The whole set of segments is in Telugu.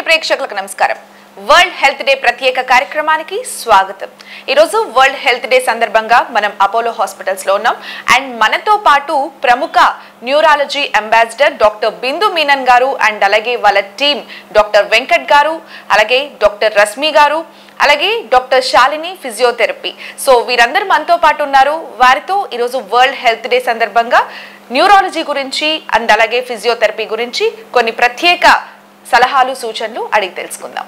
ప్రేక్షకులకు నమస్కారం వరల్డ్ హెల్త్ డే ప్రత్యేక కార్యక్రమానికి స్వాగతం ఈరోజు వరల్డ్ హెల్త్ డే సందర్భంగా మనం అపోలో హాస్పిటల్స్ లో ఉన్నాం అండ్ మనతో పాటు ప్రముఖ neurology ambassador doctor Bindu Menon garu and అలాగే వాళ్ళ టీం డాక్టర్ వెంకట్ గారు అలాగే డాక్టర్ రశ్మి గారు అలాగే డాక్టర్ శాలిని ఫిజియోథెరపీ సో వీరందరూ మనతో పాటు ఉన్నారు వారితో ఈరోజు వరల్డ్ హెల్త్ డే సందర్భంగా న్యూరాలజీ గురించి అండ్ అలాగే ఫిజియోథెరపీ గురించి కొన్ని ప్రత్యేక సలహాలు సూచనలు అడిగి తెలుసుకుందాం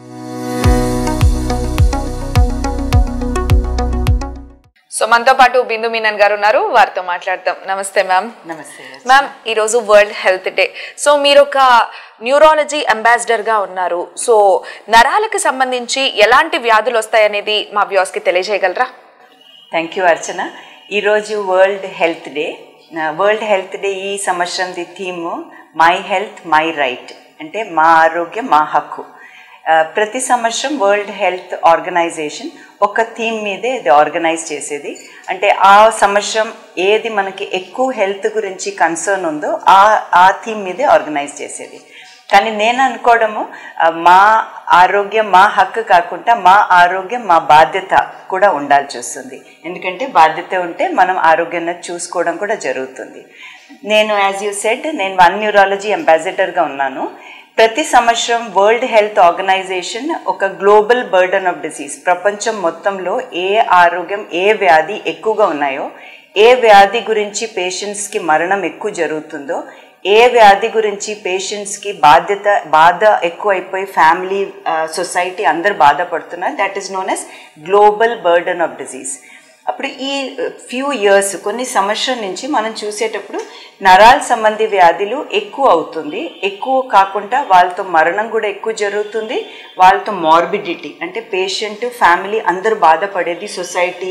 సో మనతో పాటు బిందు మీనన్ గారు ఉన్నారు వారితో మాట్లాడతాం నమస్తే మ్యామ్ నమస్తే మ్యామ్ ఈరోజు వరల్డ్ హెల్త్ డే సో మీరు ఒక న్యూరాలజీ అంబాసిడర్ గా ఉన్నారు సో నరాలకు సంబంధించి ఎలాంటి వ్యాధులు వస్తాయనేది మా వ్యూస్ కి తెలియజేయగలరా థ్యాంక్ యూ అర్చన ఈరోజు world health day world health day ఈ సంవత్సరంది theme my health my right అంటే మా ఆరోగ్యం మా హక్కు ఆ, ప్రతి సంవత్సరం వరల్డ్ హెల్త్ ఆర్గనైజేషన్ ఒక థీమ్ మీదే ఇది ఆర్గనైజ్ చేసేది అంటే ఆ సంవత్సరం ఏది మనకి ఎక్కువ హెల్త్ గురించి కన్సర్న్ ఉందో ఆ ఆ థీమ్ మీదే ఆర్గనైజ్ చేసేది కానీ నేను అనుకోవడము ఆ, మా ఆరోగ్యం మా హక్కు కాకుండా మా ఆరోగ్యం మా బాధ్యత కూడా ఉండాల్సి వస్తుంది ఎందుకంటే బాధ్యత ఉంటే మనం ఆరోగ్యాన్ని చూసుకోవడం కూడా జరుగుతుంది నేను యాజ్ యూ సెడ్ నేను వన్ న్యూరాలజీ అంబాసిడర్గా ఉన్నాను ప్రతి సంవత్సరం వరల్డ్ హెల్త్ ఆర్గనైజేషన్ ఒక గ్లోబల్ బర్డన్ ఆఫ్ డిసీజ్ ప్రపంచం మొత్తంలో ఏ ఆరోగ్యం ఏ వ్యాధి ఎక్కువగా ఉన్నాయో ఏ వ్యాధి గురించి పేషెంట్స్కి మరణం ఎక్కువ జరుగుతుందో ఏ వ్యాధి గురించి పేషెంట్స్కి బాధ్యత బాధ ఎక్కువైపోయి ఫ్యామిలీ సొసైటీ అందరు బాధపడుతున్నారు that is known as global burden of disease అప్పుడు ఈ ఫ్యూ ఇయర్స్ కొన్ని సంవత్సరం నుంచి మనం చూసేటప్పుడు నరాల సంబంధి వ్యాధులు ఎక్కువ అవుతుంది ఎక్కువ కాకుండా వాళ్ళతో మరణం కూడా ఎక్కువ జరుగుతుంది వాళ్ళతో మార్బిడిటీ అంటే పేషెంట్ ఫ్యామిలీ అందరూ బాధపడేది సొసైటీ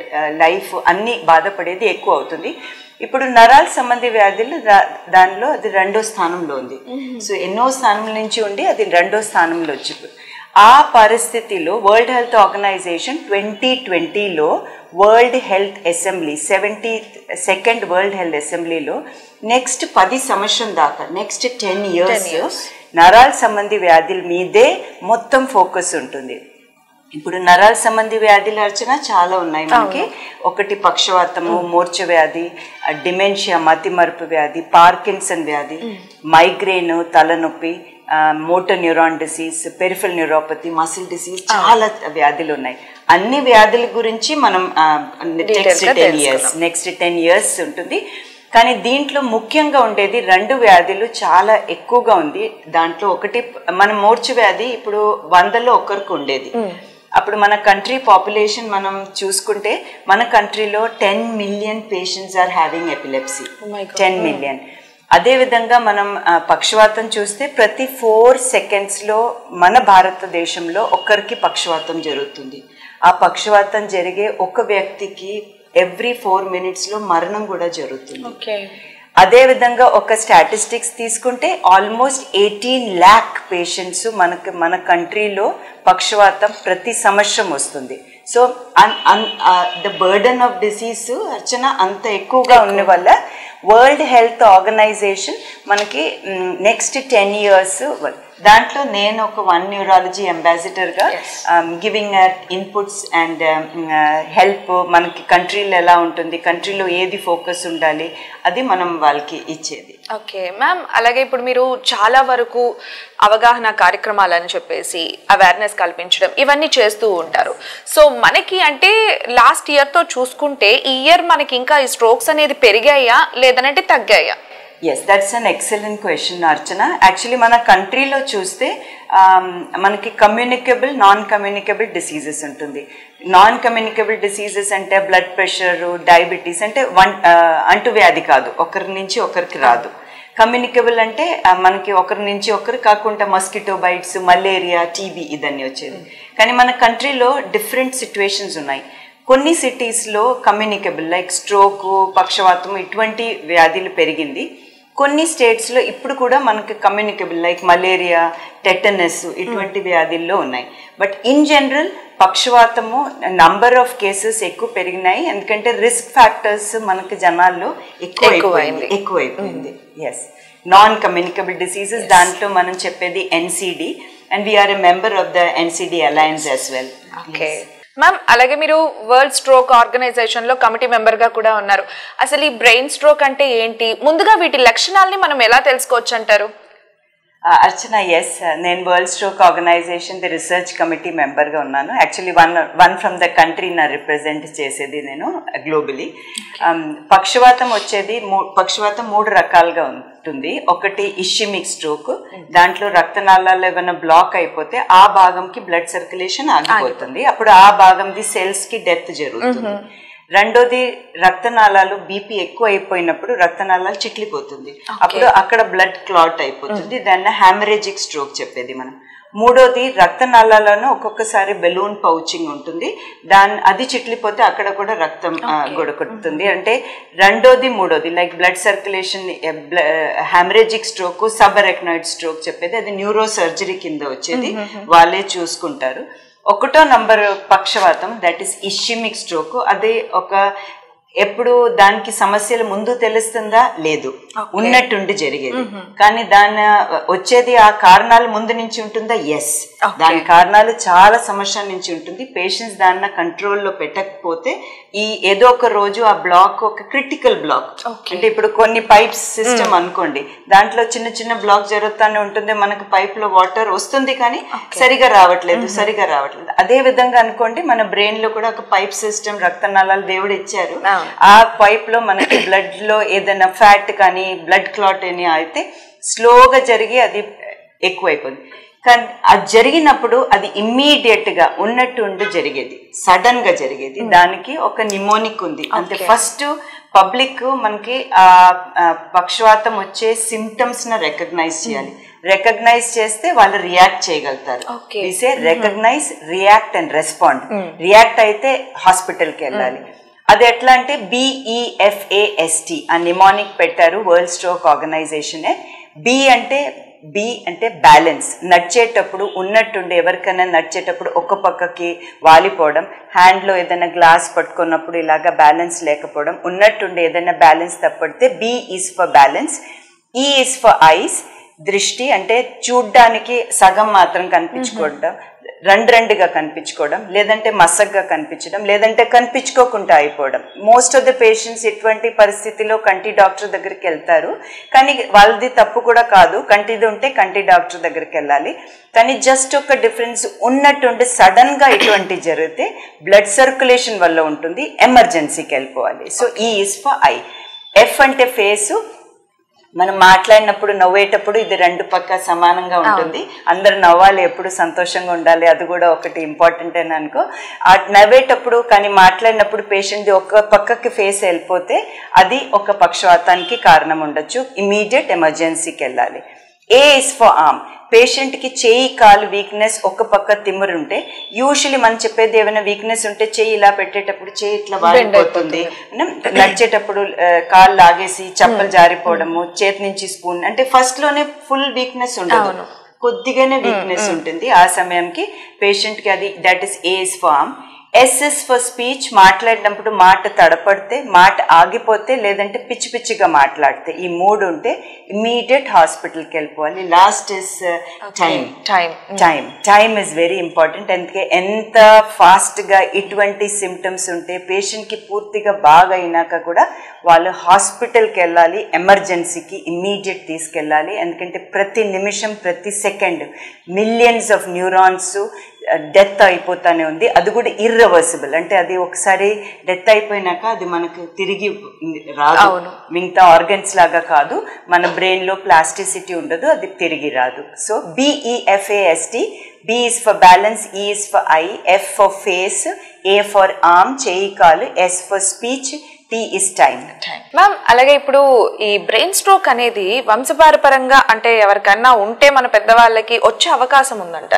లైఫ్ అన్నీ బాధపడేది ఎక్కువ అవుతుంది ఇప్పుడు నరాల సంబంధి వ్యాధులు దా- దానిలో అది రెండో స్థానంలో ఉంది సో ఎన్నో స్థానం నుంచి ఉండి అది రెండో స్థానంలో వచ్చి ఆ పరిస్థితిలో వరల్డ్ హెల్త్ ఆర్గనైజేషన్ ట్వంటీ ట్వంటీలో world health assembly seventy second world health అసెంబ్లీలో నెక్స్ట్ పది సంవత్సరం దాకా నెక్స్ట్ టెన్ ఇయర్స్ నరాల సంబంధి వ్యాధుల మీదే మొత్తం ఫోకస్ ఉంటుంది ఇప్పుడు నరాల సంబంధి వ్యాధుల అర్చన చాలా ఉన్నాయి మనకి ఒకటి పక్షవాతము మూర్ఛ వ్యాధి డిమెన్షియా మతిమరుపు వ్యాధి పార్కిన్సన్ వ్యాధి మైగ్రేన్ తలనొప్పి motor neuron disease peripheral neuropathy muscle disease చాలా వ్యాధులు ఉన్నాయి అన్ని వ్యాధుల గురించి మనం నెక్స్ట్ గా ten years next ten years ఉంటుంది కానీ దీంట్లో ముఖ్యంగా ఉండేది రెండు వ్యాధులు చాలా ఎక్కువగా ఉంది దాంట్లో ఒకటి మన మూర్ఛ వ్యాధి ఇప్పుడు వందలో ఒక్కరికి ఉండేది అప్పుడు మన కంట్రీ పాపులేషన్ మనం చూసుకుంటే మన కంట్రీలో ten million patients are having epilepsy my God. Ten million అదేవిధంగా మనం ఆ, పక్షవాతం చూస్తే ప్రతి ఫోర్ సెకండ్స్లో మన భారతదేశంలో ఒక్కరికి పక్షవాతం జరుగుతుంది ఆ పక్షవాతం జరిగే ఒక వ్యక్తికి ఎవ్రీ ఫోర్ మినిట్స్లో మరణం కూడా జరుగుతుంది ఓకే అదేవిధంగా ఒక స్టాటిస్టిక్స్ తీసుకుంటే ఆల్మోస్ట్ ఎయిటీన్ ల్యాక్ పేషెంట్స్ మనకు మన కంట్రీలో పక్షవాతం ప్రతి సంవత్సరం వస్తుంది so the burden of disease Archana అంత ఎక్కువగా ఉన్న వల్ల వరల్డ్ హెల్త్ ఆర్గనైజేషన్ మనకి నెక్స్ట్ టెన్ ఇయర్స్ దాంట్లో నేను ఒక వన్ న్యూరాలజీ అంబాసిడర్గా గివింగ్ ఇన్పుట్స్ అండ్ హెల్ప్ మనకి కంట్రీలో ఎలా ఉంటుంది కంట్రీలో ఏది ఫోకస్ ఉండాలి అది మనం వాళ్ళకి ఇచ్చేది ఓకే మ్యామ్ అలాగే ఇప్పుడు మీరు చాలా వరకు అవగాహన కార్యక్రమాలని చెప్పేసి అవేర్నెస్ కల్పించడం ఇవన్నీ చేస్తూ ఉంటారు సో మనకి అంటే లాస్ట్ ఇయర్తో చూసుకుంటే ఈ ఇయర్ మనకి ఇంకా ఈ స్ట్రోక్స్ అనేది పెరిగాయా లేదనంటే తగ్గాయా yes that's an excellent question Archana actually మన కంట్రీలో చూస్తే ఆమ్, మనకి కమ్యూనికబుల్ నాన్ కమ్యూనికబుల్ డిసీజెస్ ఉంటుంది నాన్ కమ్యూనికబుల్ డిసీజెస్ అంటే బ్లడ్ ప్రెషర్ డయాబెటీస్ అంటే వన్ ఆ, అంటువ్యాధి కాదు ఒకరి నుంచి ఒకరికి రాదు కమ్యూనికబుల్ అంటే ఆ, మనకి ఒకరి నుంచి ఒకరు కాకుండా మస్కిటో బైట్స్ మలేరియా టీబీ ఇదన్నీ వచ్చేది కానీ మన కంట్రీలో డిఫరెంట్ సిచ్యువేషన్స్ ఉన్నాయి కొన్ని సిటీస్లో కమ్యూనికబుల్ లైక్ స్ట్రోక్ పక్షవాతం ఇటువంటి వ్యాధులు పెరిగింది కొన్ని స్టేట్స్లో ఇప్పుడు కూడా మనకి కమ్యూనికబుల్ లైక్ మలేరియా టెటనస్ ఇటువంటి వ్యాధుల్లో ఉన్నాయి బట్ ఇన్ జనరల్ పక్షవాతము నంబర్ ఆఫ్ కేసెస్ ఎక్కువ పెరిగినాయి ఎందుకంటే రిస్క్ ఫ్యాక్టర్స్ మనకి జనాల్లో ఎక్కువ ఎక్కువైంది. ఎక్కువైపోయింది ఎస్ నాన్ కమ్యూనికబుల్ డిసీజెస్ దాంట్లో మనం చెప్పేది NCD and we're a member of the NCD alliance as well okay ma'am అలాగే మీరు వరల్డ్ స్ట్రోక్ ఆర్గనైజేషన్ లో కమిటీ మెంబర్ గా కూడా ఉన్నారు అసలు ఈ బ్రెయిన్ స్ట్రోక్ అంటే ఏంటి ముందుగా వీటి లక్షణాలని మనం ఎలా తెలుసుకోవచ్చు అంటారు అర్చన ఎస్ నేను world stroke organization the research committee మెంబర్గా ఉన్నాను actually one one from the country నా రిప్రజెంట్ చేసేది నేను గ్లోబలీ పక్షవాతం వచ్చేది మూ- పక్షవాతం మూడు రకాలుగా ఉంటుంది ఒకటి ఇషిమిక్ స్ట్రోక్ దాంట్లో రక్తనాళాలు ఏమైనా బ్లాక్ అయిపోతే ఆ భాగంకి బ్లడ్ సర్క్యులేషన్ ఆగిపోతుంది అప్పుడు ఆ భాగంది సెల్స్ కి డెత్ జరుగుతుంది రెండోది రక్తనాళాలు బీపీ ఎక్కువ అయిపోయినప్పుడు రక్తనాళాలు చిట్లిపోతుంది అప్పుడు అక్కడ బ్లడ్ క్లాట్ అయిపోతుంది దాన్ని హ్యామరేజిక్ స్ట్రోక్ చెప్పేది మనం మూడోది రక్తనాళాలను ఒక్కొక్కసారి బెలూన్ పౌచింగ్ ఉంటుంది దాని అది చిట్లిపోతే అక్కడ కూడా రక్తం ఆ, గొడకొడుతుంది అంటే రెండోది మూడోది like blood circulation haemorrhagic stroke subarachnoid stroke చెప్పేది అది న్యూరో సర్జరీ కింద వచ్చేది వాళ్ళే చూసుకుంటారు ఒకటో నంబర్ పక్షవాతం దట్ ఈస్ ఇషిమిక్ స్ట్రోక్ అది ఒక ఎప్పుడు దానికి సమస్యలు ముందు తెలుస్తుందా లేదు ఉన్నట్టుండి జరిగేది కానీ దాని వచ్చేది ఆ కారణాలు ముందు నుంచి ఉంటుందా ఎస్ దాని కారణాలు చాలా సంవత్సరాల నుంచి ఉంటుంది పేషెంట్స్ దాన్ని కంట్రోల్లో పెట్టకపోతే ఈ ఏదో ఒక రోజు ఆ బ్లాక్ ఒక క్రిటికల్ బ్లాక్ అంటే ఇప్పుడు కొన్ని పైప్స్ సిస్టమ్ అనుకోండి దాంట్లో చిన్న చిన్న బ్లాక్ జరుగుతూనే ఉంటుంది మనకు పైప్ లో వాటర్ వస్తుంది కానీ సరిగా రావట్లేదు సరిగా రావట్లేదు అదే విధంగా అనుకోండి మన బ్రెయిన్ లో కూడా ఒక పైప్ సిస్టమ్ రక్తనాళాలు దేవుడు ఇచ్చారు ఆ పైప్ లో మనకి బ్లడ్ లో ఏదైనా ఫ్యాట్ కానీ బ్లడ్ క్లాట్ అని అయితే స్లోగా జరిగి అది ఎక్కువైపోయింది కానీ అది జరిగినప్పుడు అది ఇమ్మీడియట్ గా ఉన్నట్టు ఉండి జరిగేది సడన్ గా జరిగేది దానికి ఒక నిమోనిక్ ఉంది అంటే ఫస్ట్ పబ్లిక్ మనకి ఆ ఆ, పక్షవాతం వచ్చే సిమ్టమ్స్ ని రికగ్నైజ్ చేయాలి రికగ్నైజ్ చేస్తే వాళ్ళు రియాక్ట్ చేయగలుగుతారు Okay. విసే recognise react and respond react అయితే హాస్పిటల్కి వెళ్ళాలి అది ఎట్లా అంటే బిఈఎఫ్ఏఎస్టి ఆ నిమానిక్ పెట్టారు వరల్డ్ స్ట్రోక్ ఆర్గనైజేషనే బి అంటే బి అంటే బ్యాలెన్స్ నడిచేటప్పుడు ఉన్నట్టుండి ఎవరికైనా నడిచేటప్పుడు ఒక పక్కకి వాలిపోవడం హ్యాండ్లో ఏదైనా గ్లాస్ పట్టుకున్నప్పుడు ఇలాగా బ్యాలెన్స్ లేకపోవడం ఉన్నట్టుండి ఏదైనా బ్యాలెన్స్ తప్పడితే B is for balance E is for eyes దృష్టి అంటే చూడ్డానికి సగం మాత్రం కనిపించుకోవడం రెండు రెండుగా కనిపించుకోవడం లేదంటే మసగ్గా కనిపించడం లేదంటే కనిపించుకోకుండా అయిపోవడం మోస్ట్ ఆఫ్ ద పేషెంట్స్ ఇటువంటి పరిస్థితిలో కంటి డాక్టర్ దగ్గరికి వెళ్తారు కానీ వాళ్ళది తప్పు కూడా కాదు కంటిది ఉంటే కంటి డాక్టర్ దగ్గరికి వెళ్ళాలి కానీ జస్ట్ ఒక డిఫరెన్స్ ఉన్నట్టుండి సడన్ గా ఇటువంటి జరిగితే బ్లడ్ సర్క్యులేషన్ వల్ల ఉంటుంది ఎమర్జెన్సీకి వెళ్ళిపోవాలి so E is for eye F అంటే ఫేసు మనం మాట్లాడినప్పుడు నవ్వేటప్పుడు ఇది రెండు పక్క సమానంగా ఉంటుంది అందరు నవ్వాలి ఎప్పుడు సంతోషంగా ఉండాలి అది కూడా ఒకటి ఇంపార్టెంట్ అని అనుకో ఆ నవ్వేటప్పుడు కానీ మాట్లాడినప్పుడు పేషెంట్ ఒక పక్కకి ఫేస్ వెళ్ళిపోతే అది ఒక పక్షవాతానికి కారణం ఉండొచ్చు ఇమీడియట్ ఎమర్జెన్సీకి వెళ్ళాలి ఏ ఇస్ ఫర్ ఆర్మ్ పేషెంట్కి చేయి కాలు వీక్నెస్ ఒక పక్క తిమ్మురు ఉంటే యూజువలీ మనం చెప్పేది ఏమైనా వీక్నెస్ ఉంటే చేయి ఇలా పెట్టేటప్పుడు చేయి ఇట్లా వాడిపోతుంది నడిచేటప్పుడు ఆ, కాలు లాగేసి చప్పలు జారిపోవడము చేతి నుంచి స్పూన్ అంటే ఫస్ట్ లోనే ఫుల్ వీక్నెస్ ఉండదు కొద్దిగానే వీక్నెస్ ఉంటుంది ఆ సమయంకి పేషెంట్ కి అది దట్ ఇస్ ఏస్ ఫామ్ ఎస్ఎస్ ఫర్ స్పీచ్ మాట్లాడినప్పుడు మాట తడపడితే మాట ఆగిపోతే లేదంటే పిచ్చి పిచ్చిగా మాట్లాడితే ఈ మూడు ఉంటే ఇమీడియట్ హాస్పిటల్కి వెళ్ళిపోవాలి last is time time time time is very important అందుకే ఎంత ఫాస్ట్గా ఇటువంటి సిమ్టమ్స్ ఉంటే పేషెంట్కి పూర్తిగా బాగా అయినాక కూడా వాళ్ళు హాస్పిటల్కి వెళ్ళాలి ఎమర్జెన్సీకి ఇమ్మీడియట్ తీసుకెళ్ళాలి ఎందుకంటే ప్రతి నిమిషం ప్రతి second millions of neurons death అయిపోతానే ఉంది అది కూడా ఇర్రివర్సిబుల్ అంటే అది ఒకసారి డెత్ అయిపోయినాక అది మనకు తిరిగి రాదు అవును. మిగతా ఆర్గన్స్ లాగా కాదు మన బ్రెయిన్ లో ప్లాస్టిసిటీ ఉండదు అది తిరిగి రాదు so B E F A S T B is for balance E is for eye F for face A for arm చేయి కాలు S for speech T is time ma'am అలాగే ఇప్పుడు ఈ బ్రెయిన్ స్ట్రోక్ అనేది వంశపారపరంగా అంటే ఎవరికన్నా ఉంటే మన పెద్దవాళ్ళకి వచ్చే అవకాశం ఉందంటారా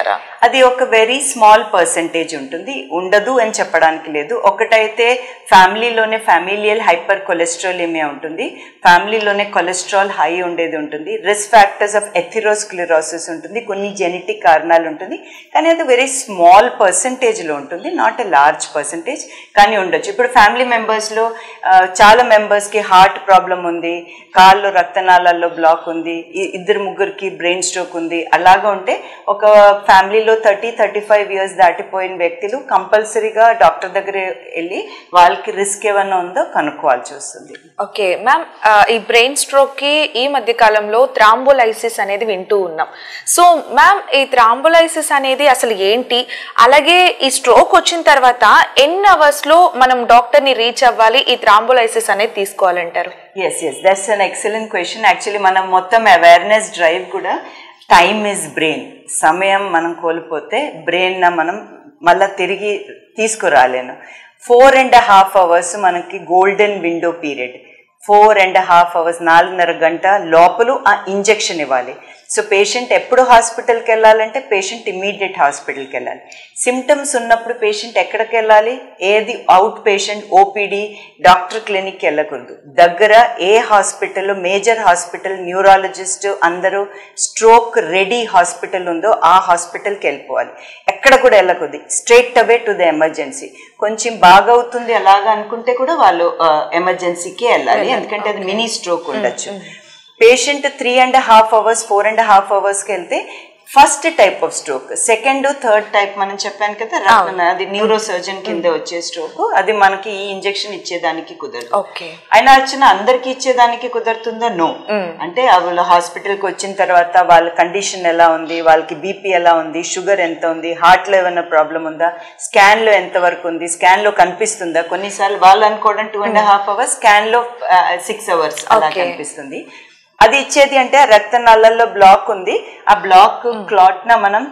అది ఒక వెరీ స్మాల్ పర్సంటేజ్ ఉంటుంది ఉండదు అని చెప్పడానికి లేదు ఒకటైతే ఫ్యామిలీలోనే ఫ్యామిలియల్ హైపర్ కొలెస్ట్రాలిమియా ఉంటుంది ఫ్యామిలీలోనే కొలెస్ట్రాల్ హై ఉండేది ఉంటుంది రిస్క్ ఫ్యాక్టర్స్ ఆఫ్ ఎథిరోస్క్లిరోసిస్ ఉంటుంది కొన్ని జెనెటిక్ కారణాలు ఉంటుంది కానీ అది వెరీ స్మాల్ పర్సంటేజ్లో ఉంటుంది నాట్ ఎ లార్జ్ పర్సంటేజ్ కానీ ఉండొచ్చు ఇప్పుడు ఫ్యామిలీ మెంబర్స్లో చాలా మెంబర్స్కి హార్ట్ ప్రాబ్లం ఉంది కాళ్ళు రక్తనాళాల్లో బ్లాక్ ఉంది ఇ- ఇద్దరు ముగ్గురికి బ్రెయిన్ స్ట్రోక్ ఉంది అలాగా ఉంటే ఒక ఫ్యామిలీలో థర్టీ థర్టీ ఫైవ్ ఇయర్స్ దాటిపోయిన వ్యక్తులు కంపల్సరీగా డాక్టర్ దగ్గర వెళ్ళి వాళ్ళకి రిస్క్ ఏమైనా ఉందో కనుక్కోవాల్సి వస్తుంది ఓకే మ్యామ్ ఆ, ఈ బ్రెయిన్ స్ట్రోక్ కి ఈ మధ్య కాలంలో థ్రాంబోలైసిస్ అనేది వింటూ ఉన్నాం సో మ్యామ్ ఈ థ్రాంబోలైసిస్ అనేది అసలు ఏంటి అలాగే ఈ స్ట్రోక్ వచ్చిన తర్వాత ఎన్ని అవర్స్ లో మనం డాక్టర్ ని రీచ్ అవ్వాలి ఈ థ్రాంబోలైసిస్ అనేది తీసుకోవాలంటారు yes yes that's an excellent question actually మనం మొత్తం అవేర్నెస్ డ్రైవ్ కూడా టైమ్ ఇస్ బ్రెయిన్ సమయం మనం కోల్పోతే బ్రెయిన్ మనం మళ్ళీ తిరిగి తీసుకురాలేను ఫోర్ అండ్ హాఫ్ అవర్స్ మనకి golden window period four and half hours నాలుగున్నర గంట లోపల ఆ ఇంజెక్షన్ ఇవ్వాలి సో పేషెంట్ ఎప్పుడు హాస్పిటల్కి వెళ్ళాలంటే పేషెంట్ ఇమ్మీడియట్ హాస్పిటల్కి వెళ్ళాలి సిమ్టమ్స్ ఉన్నప్పుడు పేషెంట్ ఎక్కడికి వెళ్ళాలి ఏది అవుట్ పేషెంట్ ఓపీడీ డాక్టర్ క్లినిక్కి వెళ్ళకూడదు దగ్గర ఏ హాస్పిటల్ మేజర్ హాస్పిటల్ న్యూరాలజిస్ట్ అందరూ స్ట్రోక్ రెడీ హాస్పిటల్ ఉందో ఆ హాస్పిటల్కి వెళ్ళిపోవాలి ఎక్కడ కూడా వెళ్ళకూడదు straight away to the emergency కొంచెం బాగవుతుంది అలాగా అనుకుంటే కూడా వాళ్ళు ఎమర్జెన్సీకి వెళ్ళాలి ఎందుకంటే అది మినీ స్ట్రోక్ ఉండొచ్చు patient three and half hours four and half అవర్స్కి వెళ్తే first type of stroke second third type మనం చెప్పాను కదా రక్త- అది న్యూరో సర్జన్ కింద వచ్చే స్ట్రోక్ అది మనకి ఈ ఇంజెక్షన్ ఇచ్చేదానికి కుదరదు ఓకే అయినా వచ్చిన అందరికి ఇచ్చేదానికి కుదురుతుందో నో అంటే వాళ్ళు హాస్పిటల్కి వచ్చిన తర్వాత వాళ్ళ కండిషన్ ఎలా ఉంది వాళ్ళకి బీపీ ఎలా ఉంది షుగర్ ఎంత ఉంది హార్ట్లో ఏమైనా ప్రాబ్లం ఉందా స్కాన్లో ఎంత వరకు ఉంది స్కాన్లో కనిపిస్తుందా కొన్నిసార్లు వాళ్ళు అనుకోవడం టూ అండ్ హాఫ్ అవర్స్ స్కాన్లో సిక్స్ అవర్స్ అలా Okay. కనిపిస్తుంది అది ఇచ్చేది అంటే ఆ రక్తనాళాల్లో బ్లాక్ ఉంది ఆ బ్లాక్ క్లాట్ న మనం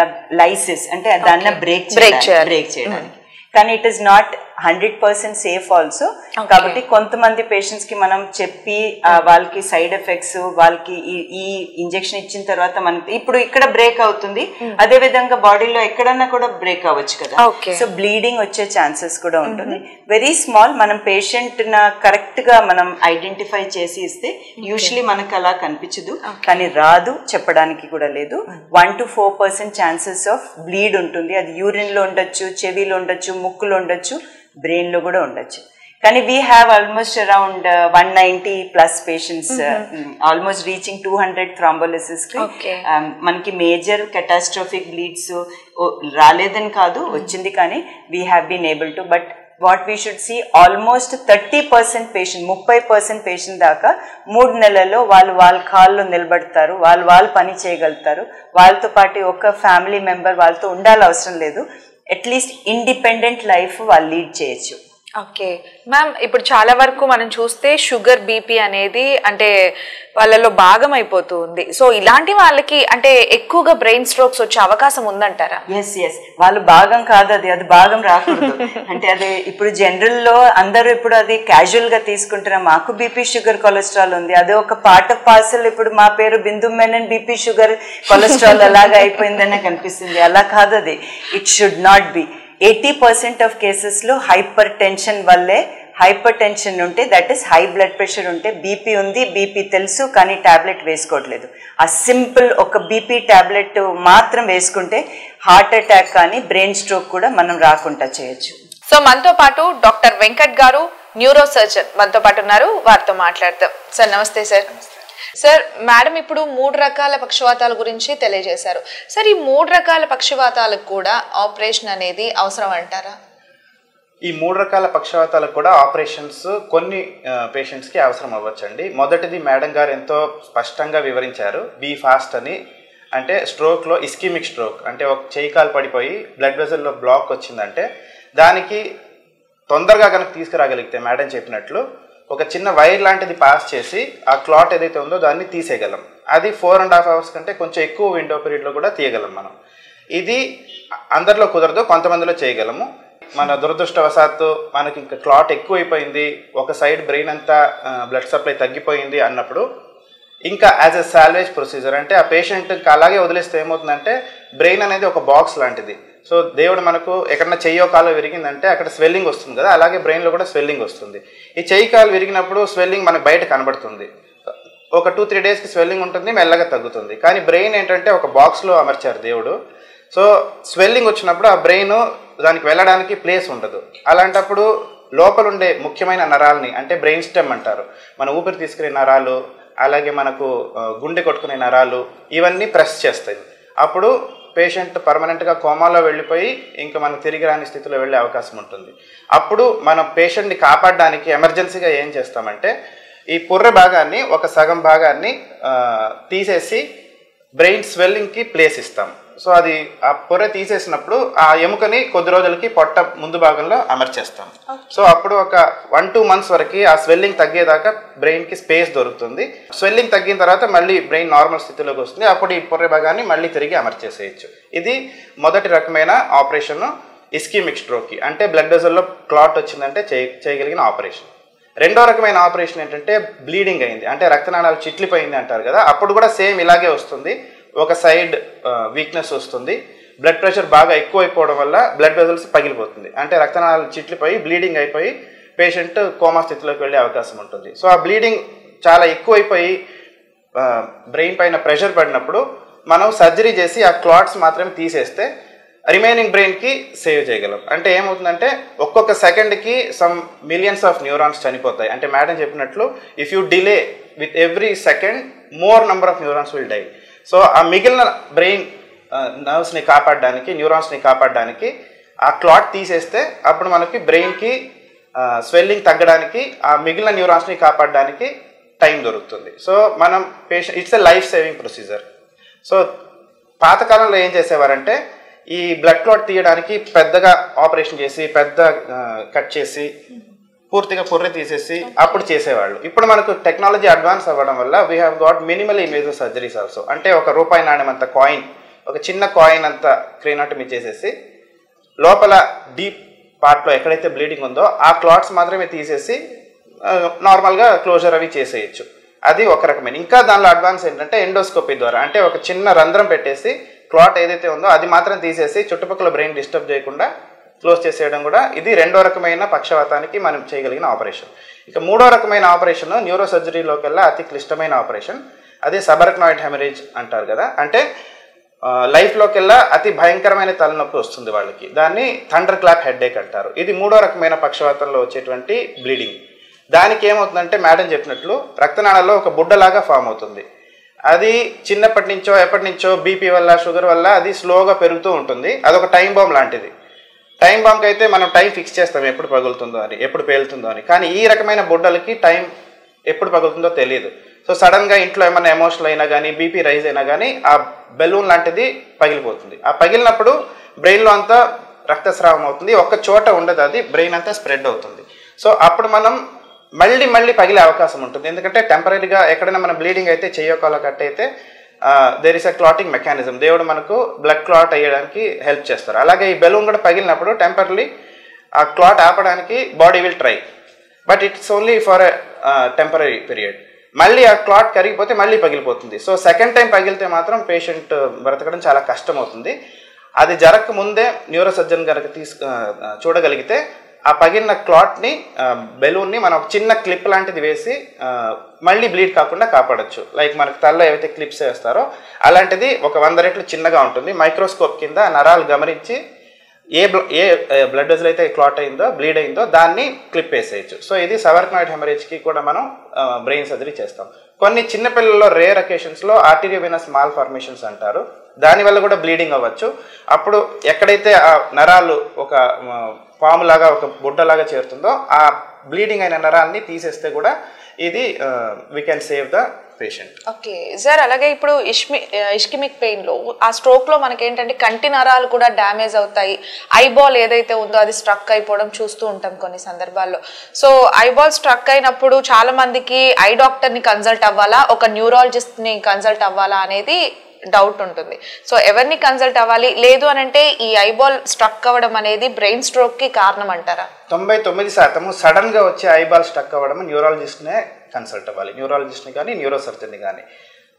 లైసిస్ అంటే దాన్ని బ్రేక్ Break చేయాలి. బ్రేక్ చేయడానికి కానీ it is not hundred percent safe also కాబట్టి కొంతమంది పేషెంట్స్ కి మనం చెప్పి ఆ, వాళ్ళకి సైడ్ ఎఫెక్ట్స్ వాళ్ళకి ఈ ఈ ఇంజెక్షన్ ఇచ్చిన తర్వాత మనకి ఇప్పుడు ఇక్కడ బ్రేక్ అవుతుంది అదే విధంగా బాడీలో ఎక్కడన్నా కూడా బ్రేక్ అవ్వచ్చు కదా Okay. సో బ్లీడింగ్ వచ్చే ఛాన్సెస్ కూడా ఉంటుంది వెరీ స్మాల్ మనం పేషెంట్ న కరెక్ట్ గా మనం ఐడెంటిఫై చేసి ఇస్తే యూజువలీ మనకు అలా కనిపించదు కానీ రాదు చెప్పడానికి కూడా లేదు one two four percent chances of bleed ఉంటుంది అది యూరిన్ లో ఉండొచ్చు చెవిలో ఉండొచ్చు ముక్కులో ఉండొచ్చు బ్రెయిన్ లో కూడా ఉండొచ్చు కానీ we have almost around one ninety plus patients almost reaching two hundred thrombolysis Okay. Um, మనకి మేజర్ కెటాస్ట్రోఫిక్ బ్లీడ్స్ రాలేదని కాదు వచ్చింది కానీ we have been able to but what we should see almost thirty percent patient ముప్పై పర్సెంట్ పేషెంట్ దాకా మూడు నెలల్లో వాళ్ళు వాళ్ళ కాళ్ళు నిలబడతారు వాళ్ళు వాళ్ళు పని చేయగలుగుతారు వాళ్ళతో పాటు ఒక ఫ్యామిలీ మెంబర్ వాళ్ళతో ఉండాలి అవసరం లేదు అట్లీస్ట్ ఇండిపెండెంట్ లైఫ్ వాళ్ళు లీడ్ చేయొచ్చు ఓకే మ్యామ్ ఇప్పుడు చాలా వరకు మనం చూస్తే షుగర్ బీపీ అనేది అంటే వాళ్ళలో భాగం అయిపోతూ ఉంది సో ఇలాంటి వాళ్ళకి అంటే ఎక్కువగా బ్రెయిన్ స్ట్రోక్స్ వచ్చే అవకాశం ఉందంటారా ఎస్ ఎస్ వాళ్ళు భాగం కాదు అది అది భాగం రాకూడదు అంటే అది ఇప్పుడు జనరల్ లో అందరూ ఇప్పుడు అది క్యాజువల్ గా తీసుకుంటున్నారు మాకు బీపీ షుగర్ కొలెస్ట్రాల్ ఉంది అదే ఒక పార్ట్ ఆఫ్ పార్సల్ ఇప్పుడు మా పేరు Bindu Menon BP sugar cholesterol అలాగా అయిపోయిందనే కనిపిస్తుంది అలా కాదు అది it should not be eighty percent of కేసెస్లో హైపర్ టెన్షన్ వల్లే హైపర్ టెన్షన్ ఉంటే that is high blood pressure ఉంటే బీపీ ఉంది బీపీ తెలుసు కానీ టాబ్లెట్ వేసుకోవట్లేదు ఆ సింపుల్ ఒక బీపీ టాబ్లెట్ మాత్రం వేసుకుంటే హార్ట్ అటాక్ కానీ బ్రెయిన్ స్ట్రోక్ కూడా మనం రాకుండా చేయొచ్చు సో మనతో పాటు డాక్టర్ వెంకట్ గారు న్యూరో సర్జన్ మనతో పాటు ఉన్నారు వారితో మాట్లాడతాం సార్ నమస్తే సార్ సార్ మేడం ఇప్పుడు మూడు రకాల పక్షవాతాల గురించి తెలియజేశారు సార్ ఈ మూడు రకాల పక్షవాతాలకు కూడా ఆపరేషన్ అనేది అవసరం అంటారా ఈ మూడు రకాల పక్షవాతాలకు కూడా ఆపరేషన్స్ కొన్ని పేషెంట్స్కి అవసరం అవ్వచ్చండి మొదటిది మేడం గారు ఎంతో స్పష్టంగా వివరించారు బీ ఫాస్ట్ అని అంటే స్ట్రోక్లో ఇస్కిమిక్ స్ట్రోక్ అంటే ఒక చేయి కాలు పడిపోయి బ్లడ్ వెజల్లో బ్లాక్ వచ్చిందంటే దానికి తొందరగా కనుక తీసుకురాగలిగితే మేడం చెప్పినట్లు ఒక చిన్న వైర్ లాంటిది పాస్ చేసి ఆ క్లాట్ ఏదైతే ఉందో దాన్ని తీసేయగలం అది ఫోర్ అండ్ హాఫ్ అవర్స్ కంటే కొంచెం ఎక్కువ విండో పీరియడ్లో కూడా తీయగలం మనం ఇది అందరిలో కుదరదు కొంతమందిలో చేయగలము మన దురదృష్టవశాత్తు మనకి ఇంకా క్లాట్ ఎక్కువైపోయింది ఒక సైడ్ బ్రెయిన్ అంతా బ్లడ్ సప్లై తగ్గిపోయింది అన్నప్పుడు ఇంకా యాజ్ ఎ సాల్వేజ్ ప్రొసీజర్ అంటే ఆ పేషెంట్ అలాగే వదిలేస్తే ఏమవుతుందంటే బ్రెయిన్ అనేది ఒక బాక్స్ లాంటిది సో దేవుడు మనకు ఎక్కడన్నా చెయ్యో కాలో విరిగిందంటే అక్కడ స్వెల్లింగ్ వస్తుంది కదా అలాగే బ్రెయిన్లో కూడా స్వెల్లింగ్ వస్తుంది ఈ చెయ్యి కాలు విరిగినప్పుడు స్వెల్లింగ్ మనకు బయట కనబడుతుంది ఒక టూ త్రీ డేస్కి స్వెల్లింగ్ ఉంటుంది మెల్లగా తగ్గుతుంది కానీ బ్రెయిన్ ఏంటంటే ఒక బాక్స్లో అమర్చారు దేవుడు సో స్వెల్లింగ్ వచ్చినప్పుడు ఆ బ్రెయిన్ దానికి వెళ్ళడానికి ప్లేస్ ఉండదు అలాంటప్పుడు లోపల ఉండే ముఖ్యమైన నరాలని అంటే బ్రెయిన్ స్టెమ్ అంటారు మన ఊపిరి తీసుకునే నరాలు అలాగే మనకు ఆ, గుండె కొట్టుకునే నరాలు ఇవన్నీ ప్రెస్ చేస్తాయి అప్పుడు పేషెంట్ పర్మనెంట్గా కోమాలో వెళ్ళిపోయి ఇంకా మనం తిరిగి రాని స్థితిలో వెళ్ళే అవకాశం ఉంటుంది అప్పుడు మనం పేషెంట్ని కాపాడడానికి ఎమర్జెన్సీగా ఏం చేస్తామంటే ఈ పుర్రె భాగాన్ని ఒక సగం భాగాన్ని ఆ, తీసేసి బ్రెయిన్ స్వెల్లింగ్కి ప్లేస్ ఇస్తాం సో అది ఆ పొర తీసేసినప్పుడు ఆ ఎముకని కొద్ది రోజులకి పొట్ట ముందు భాగంలో అమర్చేస్తాం సో అప్పుడు ఒక వన్ టూ మంత్స్ వరకు ఆ స్వెల్లింగ్ తగ్గేదాకా బ్రెయిన్కి స్పేస్ దొరుకుతుంది స్వెల్లింగ్ తగ్గిన తర్వాత మళ్ళీ బ్రెయిన్ నార్మల్ స్థితిలోకి వస్తుంది అప్పుడు ఈ పొర్రె భాగాన్ని మళ్ళీ తిరిగి అమర్చేసేయచ్చు ఇది మొదటి రకమైన ఆపరేషన్ ఇస్కీమిక్ స్ట్రోక్కి అంటే బ్లడ్ వెజల్లో క్లాట్ వచ్చిందంటే చేయ చేయగలిగిన ఆపరేషన్ రెండో రకమైన ఆపరేషన్ ఏంటంటే బ్లీడింగ్ అయింది అంటే రక్తనాళాలు చిట్లిపోయింది అంటారు కదా అప్పుడు కూడా సేమ్ ఇలాగే వస్తుంది ఒక సైడ్ వీక్నెస్ వస్తుంది బ్లడ్ ప్రెషర్ బాగా ఎక్కువైపోవడం వల్ల బ్లడ్ వెజల్స్ పగిలిపోతుంది అంటే రక్తనాళాలు చిట్లిపోయి బ్లీడింగ్ అయిపోయి పేషెంట్ కోమా స్థితిలోకి వెళ్ళే అవకాశం ఉంటుంది సో ఆ బ్లీడింగ్ చాలా ఎక్కువైపోయి బ్రెయిన్ పైన ప్రెషర్ పడినప్పుడు మనం సర్జరీ చేసి ఆ క్లాట్స్ మాత్రమే తీసేస్తే రిమైనింగ్ బ్రెయిన్కి సేవ్ చేయగలం అంటే ఏమవుతుందంటే ఒక్కొక్క సెకండ్కి సమ్ మిలియన్స్ ఆఫ్ న్యూరాన్స్ చనిపోతాయి అంటే మేడం చెప్పినట్లు if you delay with every second more number of neurons will die so ఆ మిగిలిన బ్రెయిన్ నర్వ్స్ని కాపాడడానికి న్యూరాన్స్ని కాపాడడానికి ఆ క్లాట్ తీసేస్తే అప్పుడు మనకి బ్రెయిన్కి స్వెల్లింగ్ తగ్గడానికి ఆ మిగిలిన న్యూరాన్స్ని కాపాడడానికి టైం దొరుకుతుంది సో మనం patient it's a life saving procedure so పాతకాలంలో ఏం చేసేవారంటే ఈ బ్లడ్ క్లాట్ తీయడానికి పెద్దగా ఆపరేషన్ చేసి పెద్ద కట్ చేసి పూర్తిగా పుర్రె తీసేసి అప్పుడు చేసేవాళ్ళు ఇప్పుడు మనకు టెక్నాలజీ అడ్వాన్స్ అవ్వడం వల్ల we have got minimal image surgeries also అంటే ఒక రూపాయి నాణ్యం అంత కాయిన్ ఒక చిన్న కాయిన్ అంత క్రీనాటమీ చేసేసి లోపల డీప్ పార్ట్లో ఎక్కడైతే బ్లీడింగ్ ఉందో ఆ క్లాట్స్ మాత్రమే తీసేసి ఆ, నార్మల్గా క్లోజర్ అవి చేసేయచ్చు అది ఒక రకమైన ఇంకా దానిలో అడ్వాన్స్ ఏంటంటే ఎండోస్కోపీ ద్వారా అంటే ఒక చిన్న రంధ్రం పెట్టేసి క్లాట్ ఏదైతే ఉందో అది మాత్రం తీసేసి చుట్టుపక్కల బ్రెయిన్ డిస్టర్బ్ చేయకుండా క్లోజ్ చేసేయడం కూడా ఇది రెండో రకమైన పక్షవాతానికి మనం చేయగలిగిన ఆపరేషన్ ఇక మూడో రకమైన ఆపరేషన్ న్యూరో సర్జరీలోకెల్లా అతి క్లిష్టమైన ఆపరేషన్ అదే సబర్క్నాయిడ్ హెమరేజ్ అంటారు కదా అంటే లైఫ్లోకెల్లా అతి భయంకరమైన తలనొప్పి వస్తుంది వాళ్ళకి దాన్ని థండర్ క్లాప్ హెడ్ఏక్ అంటారు ఇది మూడో రకమైన పక్షవాతంలో వచ్చేటువంటి బ్లీడింగ్ దానికి ఏమవుతుందంటే మేడం చెప్పినట్లు రక్తనాళాల్లో ఒక బుడ్డలాగా ఫామ్ అవుతుంది అది చిన్నప్పటి నుంచో ఎప్పటి నుంచో బీపీ వల్ల షుగర్ వల్ల అది స్లోగా పెరుగుతూ ఉంటుంది అదొక టైం బాంబ్ లాంటిది టైం బాంబ్కి అయితే మనం టైం ఫిక్స్ చేస్తాం ఎప్పుడు పగులుతుందో అని ఎప్పుడు పేలుతుందో అని కానీ ఈ రకమైన బుడ్డలకి టైం ఎప్పుడు పగులుతుందో తెలియదు సో సడన్గా ఇంట్లో ఏమైనా ఎమోషనల్ అయినా కానీ బీపీ రైజ్ అయినా కానీ ఆ బెలూన్ లాంటిది పగిలిపోతుంది ఆ పగిలినప్పుడు బ్రెయిన్లో అంతా రక్తస్రావం అవుతుంది ఒక్క చోట ఉండదు అది బ్రెయిన్ అంతా స్ప్రెడ్ అవుతుంది సో అప్పుడు మనం మళ్ళీ మళ్ళీ పగిలే అవకాశం ఉంటుంది ఎందుకంటే టెంపరీగా ఎక్కడైనా మన బ్లీడింగ్ అయితే చెయ్యకాల కట్ అయితే there is a clotting mechanism దేవుడు మనకు బ్లడ్ క్లాట్ అయ్యడానికి హెల్ప్ చేస్తారు అలాగే ఈ బెలూన్ కూడా పగిలినప్పుడు టెంపరీ ఆ క్లాట్ ఆపడానికి body will try but it's only for temporary period మళ్ళీ ఆ క్లాట్ కరిగిపోతే మళ్ళీ పగిలిపోతుంది సో సెకండ్ టైం పగిలితే మాత్రం పేషెంట్ బ్రతకడం చాలా కష్టం అవుతుంది అది జరగక ముందే న్యూరో సర్జన్ కనుక తీసు ఆ, ఆ, చూడగలిగితే ఆ పగిలిన క్లాట్ని బెలూన్ని మనం ఒక చిన్న క్లిప్ లాంటిది వేసి ఆ, మళ్ళీ బ్లీడ్ కాకుండా కాపాడొచ్చు లైక్ మనకు తలలో ఏవైతే క్లిప్స్ వేస్తారో అలాంటిది ఒక వంద రెట్లు చిన్నగా ఉంటుంది మైక్రోస్కోప్ కింద నరాలు గమనించి ఏ బ్ల ఏ బ్లడ్ వెజల్ అయితే క్లాట్ అయిందో బ్లీడ్ అయిందో దాన్ని క్లిప్ వేసేయచ్చు సో ఇది సవర్క్నాయిడ్ హెమరేజ్కి కూడా మనం బ్రెయిన్ సర్జరీ చేస్తాం కొన్ని చిన్నపిల్లల్లో రేర్ అకేషన్స్లో ఆర్టీరియోవినస్ మాల్ ఫార్మేషన్స్ అంటారు దానివల్ల కూడా బ్లీడింగ్ అవ్వచ్చు అప్పుడు ఎక్కడైతే ఆ నరాలు ఒక ఆ, పాములాగా ఒక బుడ్డలాగా చేరుతుందో ఆ బ్లీడింగ్ అయిన నరాల్ని తీసేస్తే కూడా ఇది we can save the patient okay sir అలాగే ఇప్పుడు ఇష్మి ఇష్కిమిక్ పెయిన్ లో ఆ స్ట్రోక్ లో మనకి ఏంటంటే కంటి నరాలు కూడా డ్యామేజ్ అవుతాయి ఐబాల్ ఏదైతే ఉందో అది స్ట్రక్ అయిపోవడం చూస్తూ ఉంటాం కొన్ని సందర్భాల్లో సో ఐబాల్ స్ట్రక్ అయినప్పుడు చాలా మందికి ఐ డాక్టర్ ని కన్సల్ట్ అవ్వాలా ఒక న్యూరాలజిస్ట్ ని కన్సల్ట్ అవ్వాలా అనేది డౌట్ ఉంటుంది సో ఎవరిని కన్సల్ట్ అవ్వాలి లేదు అని అంటే ఈ ఐబాల్ స్ట్రక్ అవ్వడం అనేది బ్రెయిన్ స్ట్రోక్ కి కారణం అంటారా తొంభై తొమ్మిది శాతము సడన్గా వచ్చే ఐబాల్ స్టక్ అవ్వడం న్యూరాలజిస్ట్నే కన్సల్ట్ అవ్వాలి న్యూరాలజిస్ట్ని కానీ న్యూరో సర్జన్ని కానీ